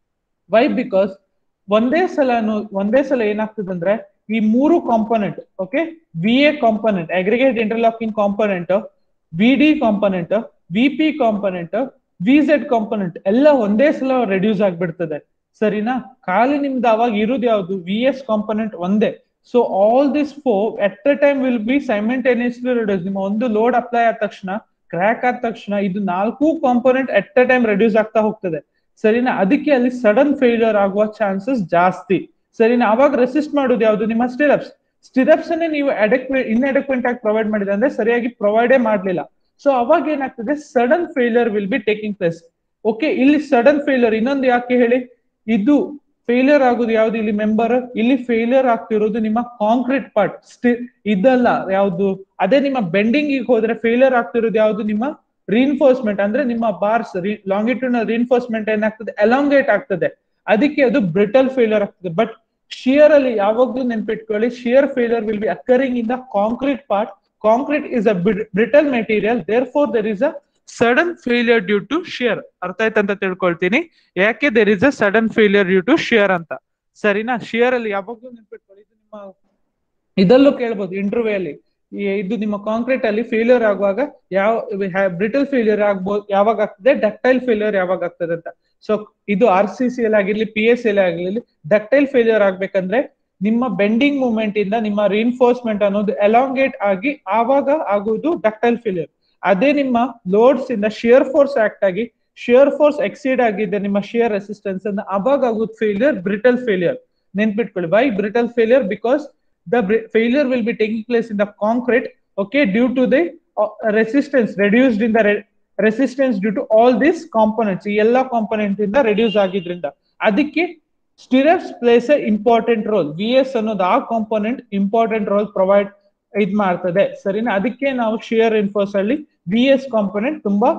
why because ಒಂದೇ ಸಲ ಒಂದೇ ಸಲ ಏನಾಗ್ತದೆ ಅಂದ್ರೆ ಈ ಮೂರು component okay V A component aggregate interlocking component V D component V P component V Z component ಎಲ್ಲ ಒಂದೇ ಸಲ ರೆಡ್ಯೂಸ್ ಆಗ್ಬಿಡ್ತದೆ ಸರಿನಾ ಖಾಲಿ ನಿಮ್ದು ಅವಾಗ ಇರುದು ಯಾವ್ದು ವಿ ಎಸ್ ಕಾಂಪೊನೆಂಟ್ ಒಂದೇ so all this four at a time will be simultaneously reduce ನಿಮ್ಮ ಒಂದು ಲೋಡ್ ಅಪ್ಲೈ ಆದ ತಕ್ಷಣ ಕ್ರ್ಯಾಕ್ ಆದ ತಕ್ಷಣ ಇದು ನಾಲ್ಕು component at a time reduce ಆಗ್ತಾ ಹೋಗ್ತದೆ ಸರಿನಾ ಅದಕ್ಕೆ ಅಲ್ಲಿ ಸಡನ್ ಫೇಲಿಯರ್ ಆಗುವ ಚಾನ್ಸಸ್ ಜಾಸ್ತಿ ಸರಿನಾ ಅವಾಗ ರೆಸಿಸ್ಟ್ ಮಾಡೋದು ಯಾವುದು ನಿಮ್ಮ ಸ್ಟಿರಪ್ಸ್ ಸ್ಟಿರಪ್ಸ್ ಅನ್ನೇ ನೀವು ಅಡೆಕ್ವೆ ಇನ್ಅಡೆಕ್ವೆಂಟ್ ಆಗಿ ಪ್ರೊವೈಡ್ ಮಾಡಿದ್ರೆ ಅಂದ್ರೆ ಸರಿಯಾಗಿ ಪ್ರೊವೈಡೇ ಮಾಡ್ಲಿಲ್ಲ ಸೊ ಅವಾಗ ಏನಾಗ್ತದೆ sudden failure will be taking place okay ಇಲ್ಲಿ ಸಡನ್ ಫೇಲಿಯರ್ ಇನ್ನೊಂದು ಯಾಕೆ ಹೇಳಿ ಇದು ಫೇಲಿಯರ್ ಆಗುದು ಯಾವ್ದು ಇಲ್ಲಿ ಮೆಂಬರ್ ಇಲ್ಲಿ ಫೇಲಿಯರ್ ಆಗ್ತಿರೋದು ನಿಮ್ಮ ಕಾಂಕ್ರೀಟ್ ಪಾರ್ಟ್ ಸ್ಟಿ ಇದಲ್ಲ ಯಾವ್ದು ಅದೇ ನಿಮ್ಮ ಬೆಂಡಿಂಗ್ ಹೋದ್ರೆ ಫೇಲಿಯರ್ ಆಗ್ತಿರೋದು ಯಾವ್ದು ನಿಮ್ಮ ರಿಇನ್ಫೋರ್ಸ್ಮೆಂಟ್ ಅಂದ್ರೆ ನಿಮ್ಮ ಬಾರ್ಸ್ ಲಾಂಗಿಟ್ಯೂಡಲ್ ರಿಇನ್ಫೋರ್ಸ್ಮೆಂಟ್ ಏನಾಗ್ತದೆ ಎಲಾಂಗೇಟ್ ಆಗ್ತದೆ ಅದಕ್ಕೆ ಅದು ಬ್ರಿಟಲ್ ಫೇಲಿಯರ್ ಆಗ್ತದೆ ಬಟ್ ಶಿಯರ್ ಅಲ್ಲಿ ಯಾವಾಗ್ಲೂ ನೆನ್ಪಿಟ್ಕೊಳ್ಳಿ shear failure will be occurring in the concrete part concrete is a brittle material therefore there is a sudden failure due to shear ಅರ್ಥ ಆಯ್ತಂತ ತಿಳ್ಕೊಳ್ತೀನಿ ಯಾಕೆ there is a sudden failure due to shear ಅಂತ ಸರಿನಾ shear ಅಲ್ಲಿ ಯಾವಾಗ್ಲೂ ನೆನ್ಪಿಟ್ಕೊಳ್ಳಿ ಇದು ನಿಮ್ಮ ಇದಲ್ಲೂ ಕೇಳ್ಬೋದು ಇಂಟರ್ವ್ಯೂ ಅಲ್ಲಿ ಇದು ನಿಮ್ಮ ಕಾಂಕ್ರೀಟ್ ಅಲ್ಲಿ ಫೇಲಿಯರ್ ಆಗುವಾಗ ಯಾವ ಬ್ರಿಟಲ್ ಫೇಲಿಯರ್ ಆಗ್ಬೋದು ಯಾವಾಗ ಆಗ್ತದೆ ಡಕ್ಟೈಲ್ ಫೇಲಿಯರ್ ಯಾವಾಗ ಆಗ್ತದೆ ಅಂತ ಸೊ ಇದು ಆರ್ ಸಿ ಸಿ ಎಲ್ ಆಗಿರ್ಲಿ ಪಿ ಎಸ್ ಎಲ್ ಆಗಿರ್ಲಿ ಡಕ್ಟೈಲ್ ಫೇಲಿಯರ್ ಆಗ್ಬೇಕಂದ್ರೆ ನಿಮ್ಮ ಬೆಂಡಿಂಗ್ ಮೂವ್ಮೆಂಟ್ ಇಂದ ನಿಮ್ಮ ರಿಇನ್ಫೋರ್ಸ್ಮೆಂಟ್ ಅನ್ನೋದು ಎಲಾಂಗೇಟ್ ಆಗಿ ಆವಾಗ ಆಗುವುದು ಡಕ್ಟೈಲ್ ಫೇಲಿಯರ್ ಅದೇ ನಿಮ್ಮ ಲೋಡ್ಸ್ ಇಂದ ಶಿಯರ್ ಫೋರ್ಸ್ ಆಕ್ಟ್ ಆಗಿ ಶಿಯರ್ ಫೋರ್ಸ್ ಎಕ್ಸೀಡ್ ಆಗಿದೆ ನಿಮ್ಮ ಶಿಯರ್ ರೆಸಿಸ್ಟೆನ್ಸ್ ಅನ್ನ ಅವಾಗ ಆಗುದು ಫೇಲಿಯರ್ ಬ್ರಿಟಲ್ ಫೇಲಿಯರ್ ನೆನ್ಪಿಟ್ಕೊಳ್ಳಿ why brittle failure because the failure will be taking place in the concrete okay due to the uh, resistance reduced in the re resistance due to all these components ಈ ಎಲ್ಲ component ಇಂದ reduce ಆಗಿದ್ರಿಂದ ಅದಕ್ಕೆ stirrups plays a important role V S ಅನ್ನೋದು ಆ component important role provide ಇದ್ ಮಾಡ್ತದೆ ಸರಿನಾ ಅದಕ್ಕೆ ನಾವು ಶಿಯರ್ ಇನ್ಫೋರ್ಸ್ ಅಲ್ಲಿ ವಿ ಎಸ್ ಕಾಂಪೊನೆಂಟ್ ತುಂಬಾ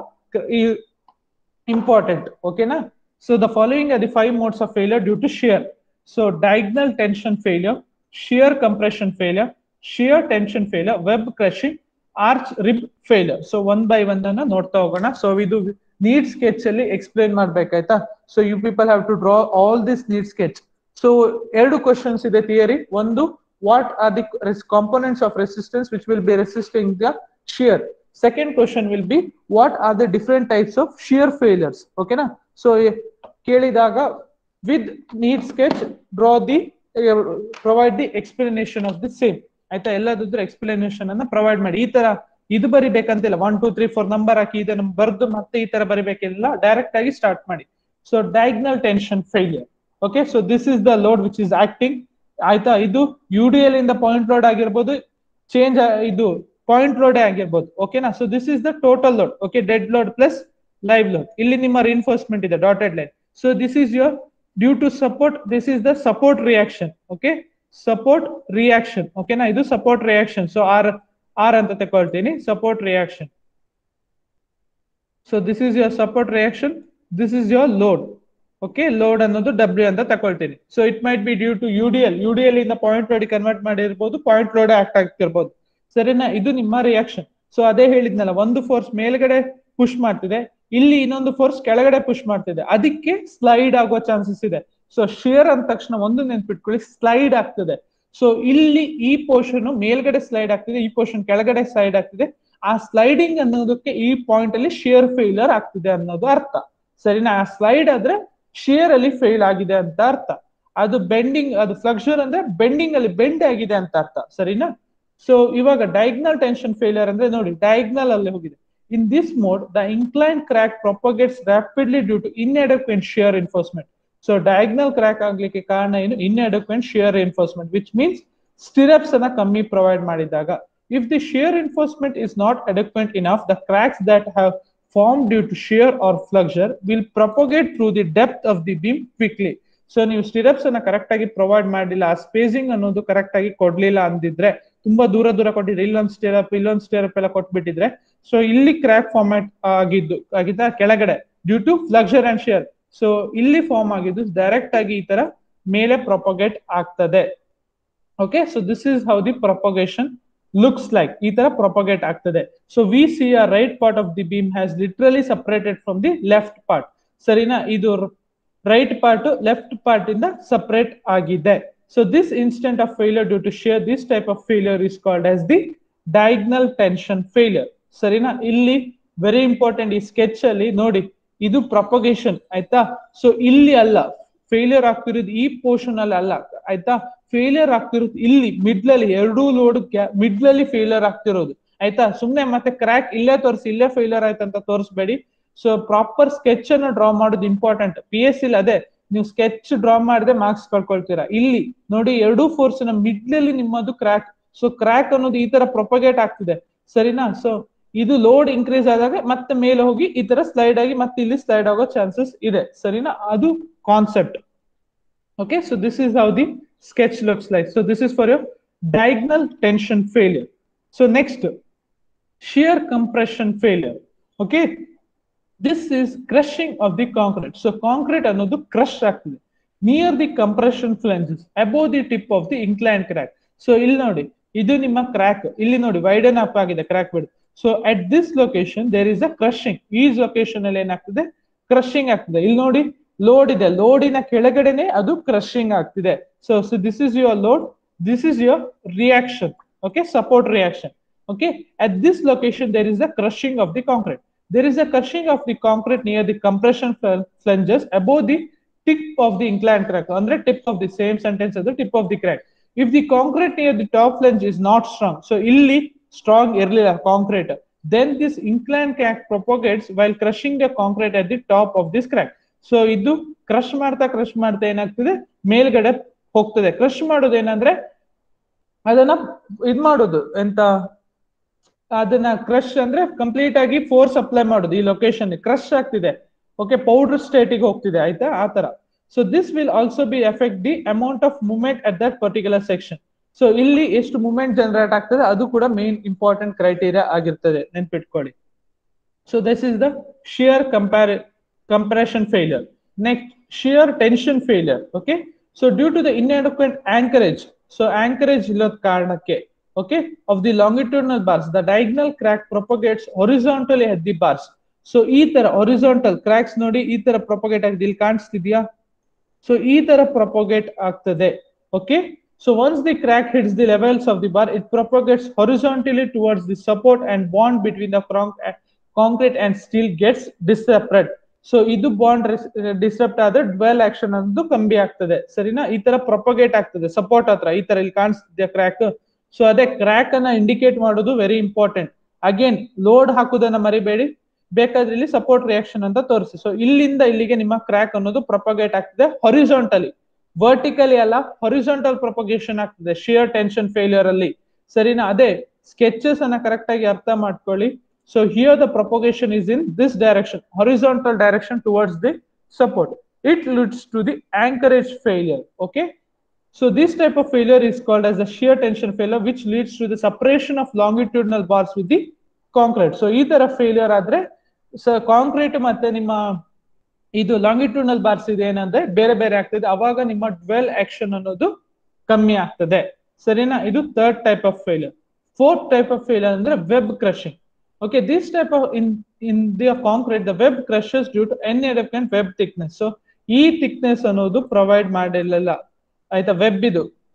ಇಂಪಾರ್ಟೆಂಟ್ ಓಕೆನಾ so the following are the five modes of failure due to shear so diagonal tension failure shear compression failure, shear tension failure, web crushing, arch rib failure. So one by one ಅನ್ನ ನೋಡ್ತಾ ಹೋಗೋಣ so ಇದು neat sketch ಅಲ್ಲಿ explain ಮಾಡ್ಬೇಕಾಯ್ತಾ so you people have to draw all this neat sketch so ಎರಡು questions ಇದೆ theory ಒಂದು what are the components of resistance which will be resisting the shear second question will be what are the different types of shear failures ಓಕೆನಾ so ಕೇಳಿದಾಗ with neat sketch draw the provide the explanation of the same ಆಯ್ತಾ ಎಲ್ಲದಾದ್ರೂ explanation ಅನ್ನ provide ಮಾಡಿ ಈ ತರ ಇದು ಬರಿಬೇಕಂತಿಲ್ಲ one two three four number ಹಾಕಿ ಇದನ್ನ ಬರ್ದು ಮತ್ತೆ ಈ ತರ ಬರಿಬೇಕಿಲ್ಲ ಡೈರೆಕ್ಟ್ ಆಗಿ ಸ್ಟಾರ್ಟ್ ಮಾಡಿ so diagonal tension failure okay so this is the load which is acting ಆಯ್ತಾ ಇದು ಯು ಡಿ ಎಲ್ ಇಂದ ಪಾಯಿಂಟ್ ಲೋಡ್ ಆಗಿರ್ಬೋದು ಚೇಂಜ್ ಇದು ಪಾಯಿಂಟ್ ಲೋಡೇ ಆಗಿರ್ಬೋದು ಓಕೆನಾ so this is the total load okay dead load plus live load ಇಲ್ಲಿ ನಿಮ್ಮ ರಿನ್ಫೋರ್ಸ್ಮೆಂಟ್ ಇದೆ dotted line so this is your due to support this is the support reaction okay support reaction ಓಕೆನಾ ಇದು support reaction so R R ಅಂತ ತಗೊಳ್ತೀನಿ support reaction so this is your support reaction this is your load okay load ಅನ್ನೋದು W ಅಂತ ತಗೊಳ್ತೀನಿ so it might be due to U D L U D L ಇಂದ point load convert ಮಾಡಿರ್ಬೋದು point load act ಆಗ್ತಿರ್ಬೋದು ಸರಿನಾ ಇದು ನಿಮ್ಮ reaction so ಅದೇ ಹೇಳಿದ್ನಲ್ಲ ಒಂದು ಫೋರ್ಸ್ ಮೇಲ್ಗಡೆ ಪುಷ್ ಮಾಡ್ತಿದೆ ಇಲ್ಲಿ ಇನ್ನೊಂದು ಫೋರ್ಸ್ ಕೆಳಗಡೆ ಪುಷ್ ಮಾಡ್ತಿದೆ ಅದಕ್ಕೆ ಸ್ಲೈಡ್ ಆಗುವ ಚಾನ್ಸಸ್ ಇದೆ ಸೊ ಶಿಯರ್ ಅಂದ ತಕ್ಷಣ ಒಂದು ನೆನ್ಪಿಟ್ಕೊಳ್ಳಿ ಸ್ಲೈಡ್ ಆಗ್ತದೆ ಸೊ ಇಲ್ಲಿ ಈ ಪೋರ್ಷನ್ ಮೇಲ್ಗಡೆ ಸ್ಲೈಡ್ ಆಗ್ತಿದೆ ಈ ಪೋರ್ಷನ್ ಕೆಳಗಡೆ ಸ್ಲೈಡ್ ಆಗ್ತಿದೆ ಆ ಸ್ಲೈಡಿಂಗ್ ಅನ್ನೋದಕ್ಕೆ ಈ ಪಾಯಿಂಟ್ ಅಲ್ಲಿ ಶಿಯರ್ ಫೇಲ್ಯೂರ್ ಆಗ್ತಿದೆ ಅನ್ನೋದು ಅರ್ಥ ಸರಿನಾ ಆ ಸ್ಲೈಡ್ ಆದ್ರೆ ಶಿಯರ್ ಅಲ್ಲಿ ಫೇಲ್ ಆಗಿದೆ ಅಂತ ಅರ್ಥ ಅದು ಬೆಂಡಿಂಗ್ ಅದು ಫ್ಲಕ್ಚರ್ ಅಂದ್ರೆ ಬೆಂಡಿಂಗ್ ಅಲ್ಲಿ ಬೆಂಡ್ ಆಗಿದೆ ಅಂತ ಅರ್ಥ ಸರಿನಾ ಸೊ ಇವಾಗ ಡಯಾಗ್ನಲ್ ಟೆನ್ಷನ್ ಫೇಲಿಯರ್ ಅಂದ್ರೆ ನೋಡಿ ಡಯಾಗ್ನಲ್ ಅಲ್ಲಿ ಹೋಗಿದೆ in this mode the incline crack propagates rapidly due to inadequate shear enforcement so diagonal crack ಆಗ್ಲಿಕ್ಕೆ ಕಾರಣ ಏನು inadequate shear enforcement which means stirrups ಅನ್ನ ಕಮ್ಮಿ ಪ್ರೊವೈಡ್ ಮಾಡಿದಾಗ if the shear enforcement is not adequate enough the cracks that have form due to shear or flexure will propagate through the depth of the beam quickly so ನೀವು stirrups ಅನ್ನ correct ಆಗಿ provide ಮಾಡಿಲ್ಲ ಆ spacing ಅನ್ನೋದು correct ಆಗಿ ಕೊಡ್ಲಿಲ್ಲ ಅಂದಿದ್ರೆ ತುಂಬಾ ದೂರ ದೂರ ಕೊಟ್ಟಿದ್ರೆ ಇಲ್ಲೊಂದು ಸ್ಟೇರಪ್ ಇಲ್ಲೊಂದು ಸ್ಟೇರಪ್ ಎಲ್ಲ ಕೊಟ್ಬಿಟ್ಟಿದ್ರೆ ಸೊ ಇಲ್ಲಿ ಕ್ರ್ಯಾಕ್ ಫಾರ್ಮ್ಯಾಟ್ ಆಗಿದ್ದು ಆಗಿದ್ದ ಕೆಳಗಡೆ due to flexure and shear so ಇಲ್ಲಿ ಫಾರ್ಮ್ ಆಗಿದ್ದು ಡೈರೆಕ್ಟ್ ಆಗಿ ಈ ತರ ಮೇಲೆ ಪ್ರೊಪಗೇಟ್ ಆಗ್ತದೆ okay so this is how the propagation looks like ಈ ತರ ಪ್ರೊಪಗೇಟ್ ಆಗ್ತದೆ so we see a right part of the beam has literally separated from the left part ಸರಿನಾ ಇದು ರೈಟ್ ಪಾರ್ಟ್ ಲೆಫ್ಟ್ ಪಾರ್ಟ್ ಇಂದ separate ಆಗಿದೆ so this instant of failure due to shear this type of failure is called as the diagonal tension failure ಸರಿನಾ ಇಲ್ಲಿ very important ಈ sketch ಅಲ್ಲಿ ನೋಡಿ ಇದು ಪ್ರೊಪಗೇಶನ್ ಆಯ್ತಾ ಸೊ ಇಲ್ಲಿ ಅಲ್ಲ ಫೇಲಿಯರ್ ಆಗ್ತಿರೋದು ಈ ಪೋರ್ಷನ್ ಅಲ್ಲಿ ಅಲ್ಲ ಆಯ್ತಾ ಫೇಲಿಯರ್ ಆಗ್ತಿರೋದು ಇಲ್ಲಿ ಮಿಡ್ಲ್ ಅಲ್ಲಿ ಎರಡೂ ಲೋಡ್ ಮಿಡ್ಲ್ ಅಲ್ಲಿ ಫೇಲಿಯರ್ ಆಗ್ತಿರೋದು ಆಯ್ತಾ ಸುಮ್ನೆ ಮತ್ತೆ ಕ್ರ್ಯಾಕ್ ಇಲ್ಲೇ ತೋರಿಸಿ ಇಲ್ಲೇ ಫೇಲಿಯರ್ ಆಯ್ತಂತ ತೋರಿಸ್ಬೇಡಿ ಸೊ ಪ್ರಾಪರ್ ಸ್ಕೆಚ್ ಅನ್ನು ಡ್ರಾ ಮಾಡೋದು ಇಂಪಾರ್ಟೆಂಟ್ ಪಿ ಎಸ್ ಇಲ್ಲಿ ಅದೇ ನೀವು ಸ್ಕೆಚ್ ಡ್ರಾ ಮಾಡದೆ ಮಾರ್ಕ್ಸ್ ಕಳ್ಕೊಳ್ತೀರಾ ಇಲ್ಲಿ ನೋಡಿ ಎರಡೂ ಫೋರ್ಸ್ ನ ಮಿಡ್ಲ್ ಅಲ್ಲಿ ನಿಮ್ಮದು ಕ್ರ್ಯಾಕ್ ಸೊ ಕ್ರ್ಯಾಕ್ ಅನ್ನೋದು ಈ ತರ ಪ್ರೊಪಗೇಟ್ ಆಗ್ತಿದೆ ಸರಿನಾ ಸೊ ಇದು ಲೋಡ್ ಇನ್ಕ್ರೀಸ್ ಆದಾಗ ಮತ್ತೆ ಮೇಲೆ ಹೋಗಿ ಈ ತರ ಸ್ಲೈಡ್ ಆಗಿ ಮತ್ತೆ ಇಲ್ಲಿ ಸ್ಲೈಡ್ ಆಗೋ ಚಾನ್ಸಸ್ ಇದೆ ಸರಿನಾ ಅದು concept okay so this is how the sketch looks like so this is for your diagonal tension failure so next shear compression failure okay this is crushing of the concrete so concrete ಅನ್ನೋದು crush ಆಗ್ತದೆ near the compression flanges above the tip of the incline crack so ಇಲ್ಲಿ ನೋಡಿ ಇದು ನಿಮ್ಮ crack ಇಲ್ಲಿ ನೋಡಿ widen up ಆಗಿದೆ crack ಬಿಡ್ so at this location there is a crushing ಈ ಲೊಕೇಶನ್ ಅಲ್ಲಿ ಏನಾಗ್ತದೆ ಕ್ರಶಿಂಗ್ ಆಗ್ತದೆ ಇಲ್ಲಿ ನೋಡಿ ಲೋಡ್ ಇದೆ ಲೋಡಿನ ಕೆಳಗಡೆನೆ ಅದು ಕ್ರಶಿಂಗ್ ಆಗ್ತಿದೆ so so this is your load this is your reaction okay support reaction okay at this location there is a crushing of the concrete there is a crushing of the concrete near the compression flanges above the tip of the inclined crack ಅಂದ್ರೆ tip of the same sentence as the tip of the crack if the concrete near the top flange is not strong so ಇಲ್ಲಿ strong ಇರಲಿಲ್ಲ concrete then this inclined crack propagates while crushing the concrete at the top of this crack so ಇದು crush ಮಾಡ್ತಾ crush ಮಾಡ್ತಾ ಏನಾಗ್ತದೆ ಮೇಲ್ಗಡೆ ಹೋಗ್ತದೆ crush ಮಾಡೋದು ಏನಂದ್ರೆ ಅದನ್ನ ಇದ್ ಮಾಡೋದು ಎಂತ ಅದನ್ನ ಕ್ರಶ್ ಅಂದ್ರೆ ಕಂಪ್ಲೀಟ್ ಆಗಿ ಫೋರ್ಸ್ ಅಪ್ಲೈ ಮಾಡೋದು ಈ ಲೊಕೇಶನ್ ಕ್ರಶ್ ಆಗ್ತಿದೆ ಓಕೆ ಪೌಡರ್ ಸ್ಟೇಟಿಗೆ ಹೋಗ್ತಿದೆ ಆಯ್ತಾ ಆ ತರ so this will also be effect the amount of movement at that particular section so ಇಲ್ಲಿ ಎಷ್ಟು ಮೂವ್ಮೆಂಟ್ ಜನರೇಟ್ ಆಗ್ತದೆ ಅದು ಕೂಡ ಮೇನ್ ಇಂಪಾರ್ಟೆಂಟ್ ಕ್ರೈಟೀರಿಯಾ ಆಗಿರ್ತದೆ ನೆನ್ಪಿಟ್ಕೊಳ್ಳಿ so this is the shear ಕಂಪ್ಯಾರಿ compression failure next shear tension failure okay so due to the inadequate anchorage so anchorage ಇಲ್ಲದ ಕಾರಣಕ್ಕೆ okay of the longitudinal bars the diagonal crack propagates horizontally at the bars so ಈ ತರ horizontal cracks ನೋಡಿ ಈ ತರ propagate ಆಗಿದೆ ಇಲ್ಲಿ ಕಾಣಿಸ್ತಿದ್ಯಾ so ಈ ತರ propagate ಆಗ್ತದೆ okay so once the crack hits the levels of the bar it propagates horizontally towards the support and bond between the concrete and steel gets disrupted so ಇದು bond disturb ಆದ್ರೆ dowel action ಅನ್ನೋದು ಕಮ್ಮಿ ಆಗ್ತದೆ ಸರಿನಾ ಈ ತರ propagate ಆಗ್ತದೆ support ಹತ್ರ ಈ ತರ ಇಲ್ಲಿ ಕಾಣಿಸ್ತಿದ್ಯಾ ಕ್ರ್ಯಾಕ್ ಸೊ ಅದೇ ಕ್ರ್ಯಾಕ್ ಅನ್ನ ಇಂಡಿಕೇಟ್ ಮಾಡೋದು ವೆರಿ ಇಂಪಾರ್ಟೆಂಟ್ ಅಗೇನ್ ಲೋಡ್ ಹಾಕುದನ್ನ ಮರಿಬೇಡಿ ಬೇಕಾದ್ರೆ ಇಲ್ಲಿ ಸಪೋರ್ಟ್ ರಿಯಾಕ್ಷನ್ ಅಂತ ತೋರಿಸಿ ಸೊ ಇಲ್ಲಿಂದ ಇಲ್ಲಿಗೆ ನಿಮ್ಮ ಕ್ರ್ಯಾಕ್ ಅನ್ನೋದು ಪ್ರೊಪಗೇಟ್ ಆಗ್ತದೆ ಹೊರಿಜಾಂಟಲಿ ವರ್ಟಿಕಲಿ ಅಲ್ಲ ಹೊರಿಜಾಂಟಲ್ ಪ್ರೊಪಗೇಷನ್ ಆಗ್ತದೆ ಶಿಯರ್ ಟೆನ್ಷನ್ ಫೇಲಿಯರ್ ಅಲ್ಲಿ ಸರಿನಾ ಅದೇ ಸ್ಕೆಚಸ್ ಅನ್ನ ಕರೆಕ್ಟ್ ಆಗಿ ಅರ್ಥ ಮಾಡ್ಕೊಳ್ಳಿ so here the propagation is in this direction horizontal direction towards the support it leads to the anchorage failure okay So this type of failure is called as a shear tension failure, which leads to the separation of longitudinal bars with the concrete. So ಈ ತರ failure ಆದ್ರೆ so concrete ಮತ್ತೆ ನಿಮ್ಮ ಇದು longitudinal bars ಇದೆ ಏನಂದ್ರೆ ಬೇರೆ ಬೇರೆ ಆಗ್ತದೆ ಅವಾಗ ನಿಮ್ಮ ಡ್ವೆಲ್ ಆಕ್ಷನ್ ಅನ್ನೋದು ಕಮ್ಮಿ ಆಗ್ತದೆ ಸರಿನಾ ಇದು third type of failure fourth type of failure ಅಂದ್ರೆ web crushing okay this type of in in the concrete the web crushes due to an web thickness so ಈ ಥಿಕ್ನೆಸ್ ಅನ್ನೋದು ಪ್ರೊವೈಡ್ ಮಾಡಿರಲಿಲ್ಲ ಆಯ್ತಾ ವೆಬ್ ಇದು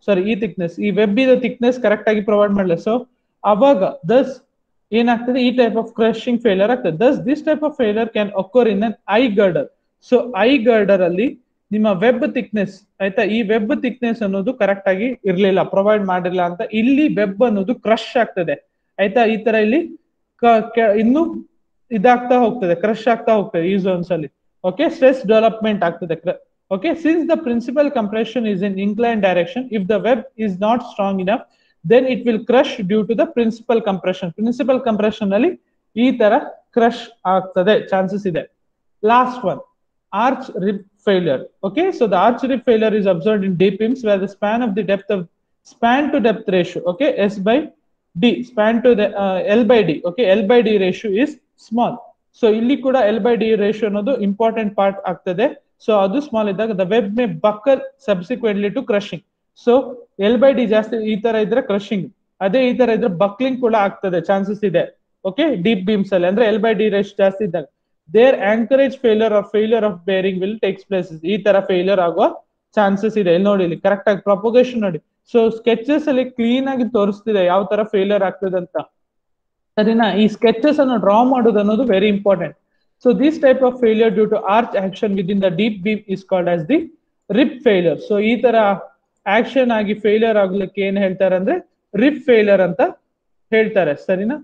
ಸಾರಿ ಈ ಥಿಕ್ನೆಸ್ ಈ web ಇದ thickness correct ಆಗಿ ಪ್ರೊವೈಡ್ ಮಾಡಲಿಲ್ಲ ಸೊ ಅವಾಗ ದಸ್ ಏನಾಗ್ತದೆ ಈ ಟೈಪ್ ಆಫ್ ಕ್ರಶಿಂಗ್ ಫೇಲಿಯರ್ ಆಗ್ತದೆ thus this type of failure can occur in an I girder so I girder ಅಲ್ಲಿ ನಿಮ್ಮ ವೆಬ್ ಥಿಕ್ನೆಸ್ ಆಯ್ತಾ ಈ ವೆಬ್ ಥಿಕ್ನೆಸ್ ಅನ್ನೋದು ಕರೆಕ್ಟ್ ಆಗಿ ಇರ್ಲಿಲ್ಲ ಪ್ರೊವೈಡ್ ಮಾಡಿಲ್ಲ ಅಂತ ಇಲ್ಲಿ ವೆಬ್ ಅನ್ನೋದು ಕ್ರಶ್ ಆಗ್ತದೆ ಆಯ್ತಾ ಈ ತರ ಇಲ್ಲಿ ಕ- ಕೆ- ಇನ್ನು ಇದಾಗ್ತಾ ಹೋಗ್ತದೆ ಕ್ರಶ್ ಆಗ್ತಾ ಹೋಗ್ತದೆ ಈ ಝೋನ್ಸ್ ಅಲ್ಲಿ ಓಕೆ ಸ್ಟ್ರೆಸ್ ಡೆವಲಪ್ಮೆಂಟ್ ಆಗ್ತದೆ okay since the principal compression is in incline direction if the web is not strong enough then it will crush due to the principal compression principal compression ಅಲ್ಲಿ ಈ ತರ crush ಆಗ್ತದೆ chances ಇದೆ last one arch rib failure. Okay, so the arch rib failure is observed in deep beams where the span of the depth of span to depth ratio, okay, S by D, span to the uh, L by D, okay, L by D ratio is small. So ಇಲ್ಲಿ ಕೂಡ L by D ratio ಅನ್ನೋದು important part ಆಗ್ತದೆ so ಅದು small ಇದ್ದಾಗ the web may buckle subsequently to crushing so L by D ಜಾಸ್ತಿ ಈ ತರ ಇದ್ರೆ ಕ್ರಶಿಂಗ್ ಅದೇ ಈ ತರ ಇದ್ರೆ ಬಕ್ಲಿಂಗ್ ಕೂಡ ಆಗ್ತದೆ ಚಾನ್ಸಸ್ ಇದೆ ಓಕೆ ಡೀಪ್ ಬೀಮ್ಸ್ ಅಲ್ಲಿ ಅಂದ್ರೆ ಎಲ್ ಬೈ ಡಿ ರೇಷ್ ಜಾಸ್ತಿ ಇದ್ದಾಗ there anchorage failure of failure of bearing will takes places ಈ ತರ ಫೇಲಿಯರ್ ಆಗುವ ಚಾನ್ಸಸ್ ಇದೆ ಇಲ್ಲಿ ನೋಡಿ ಇಲ್ಲಿ ಕರೆಕ್ಟ್ ಆಗಿ ಪ್ರೊಪೊಗೇಶನ್ ನೋಡಿ ಸೊ ಸ್ಕೆಚಸ್ ಅಲ್ಲಿ ಕ್ಲೀನ್ ಆಗಿ ತೋರಿಸ್ತಿದೆ ಯಾವ ತರ ಫೇಲಿಯರ್ ಆಗ್ತದೆ ಅಂತ ಸರಿನಾ ಈ ಸ್ಕೆಚಸ್ ಅನ್ನು ಡ್ರಾ ಮಾಡೋದು ಅನ್ನೋದು very important so this type of failure due to arch action with in the deep beam is called as the rib failure so ಈ ತರ ಆಕ್ಷನ್ ಆಗಿ ಫೇಲಿಯರ್ ಆಗ್ಲಿಕ್ಕೆ ಏನ್ ಹೇಳ್ತಾರೆ ಅಂದ್ರೆ ರಿಪ್ ಫೇಲಿಯರ್ ಅಂತ ಹೇಳ್ತಾರೆ ಸರಿನಾ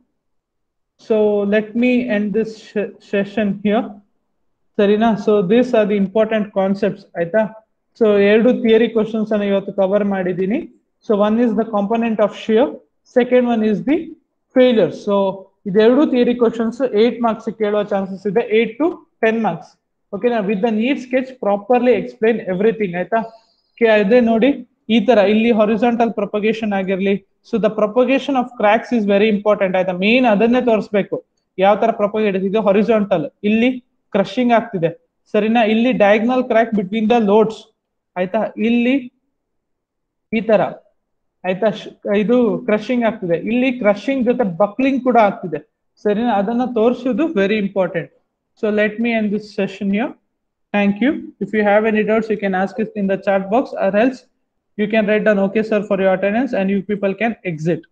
so let me end this session here ಸರಿನಾ so this are the important concepts ಆಯ್ತಾ ಸೊ ಎರಡು ಥಿಯರಿ ಕ್ವಶನ್ಸ್ ಅನ್ನು ಇವತ್ತು ಕವರ್ ಮಾಡಿದ್ದೀನಿ so one is the component of shear second one is the failure so ಇದೆರಡು ಥಿಯರಿ ಕ್ವಶನ್ಸ್ ಏಟ್ ಮಾರ್ಕ್ಸ್ ಕೇಳುವ chances ಇದೆ eight to ten marks ಓಕೆನಾ with the need sketch properly explain everything ಆಯ್ತಾ ಕೆ ಅದೇ ನೋಡಿ ಈ ತರ ಇಲ್ಲಿ ಹಾರಿಸಾಂಟಲ್ ಪ್ರೊಪಗೇಶನ್ ಆಗಿರ್ಲಿ so the propagation of cracks is very important ಆಯ್ತಾ ಮೇನ್ ಅದನ್ನೇ ತೋರಿಸ್ಬೇಕು ಯಾವ ತರ ಪ್ರೊಪಗೇಟ್ ಇದೆ ಹಾರಿಸಾಂಟಲ್ ಇಲ್ಲಿ ಕ್ರಶಿಂಗ್ ಆಗ್ತಿದೆ ಸರಿನಾ ಇಲ್ಲಿ diagonal crack between the loads ಆಯ್ತಾ ಇಲ್ಲಿ ಈ ತರ ಆಯ್ತಾ ಶ್- ಇದು ಕ್ರಶಿಂಗ್ ಆಗ್ತಿದೆ ಇಲ್ಲಿ ಕ್ರಶಿಂಗ್ ಜೊತೆ ಬಕ್ಲಿಂಗ್ ಕೂಡ ಆಗ್ತಿದೆ ಸರಿನಾ ಅದನ್ನ ತೋರಿಸೋದು very important so let me end this session here thank you if you have any doubts you can ask it in the chat box or else you can write down okay sir for your attendance and you people can exit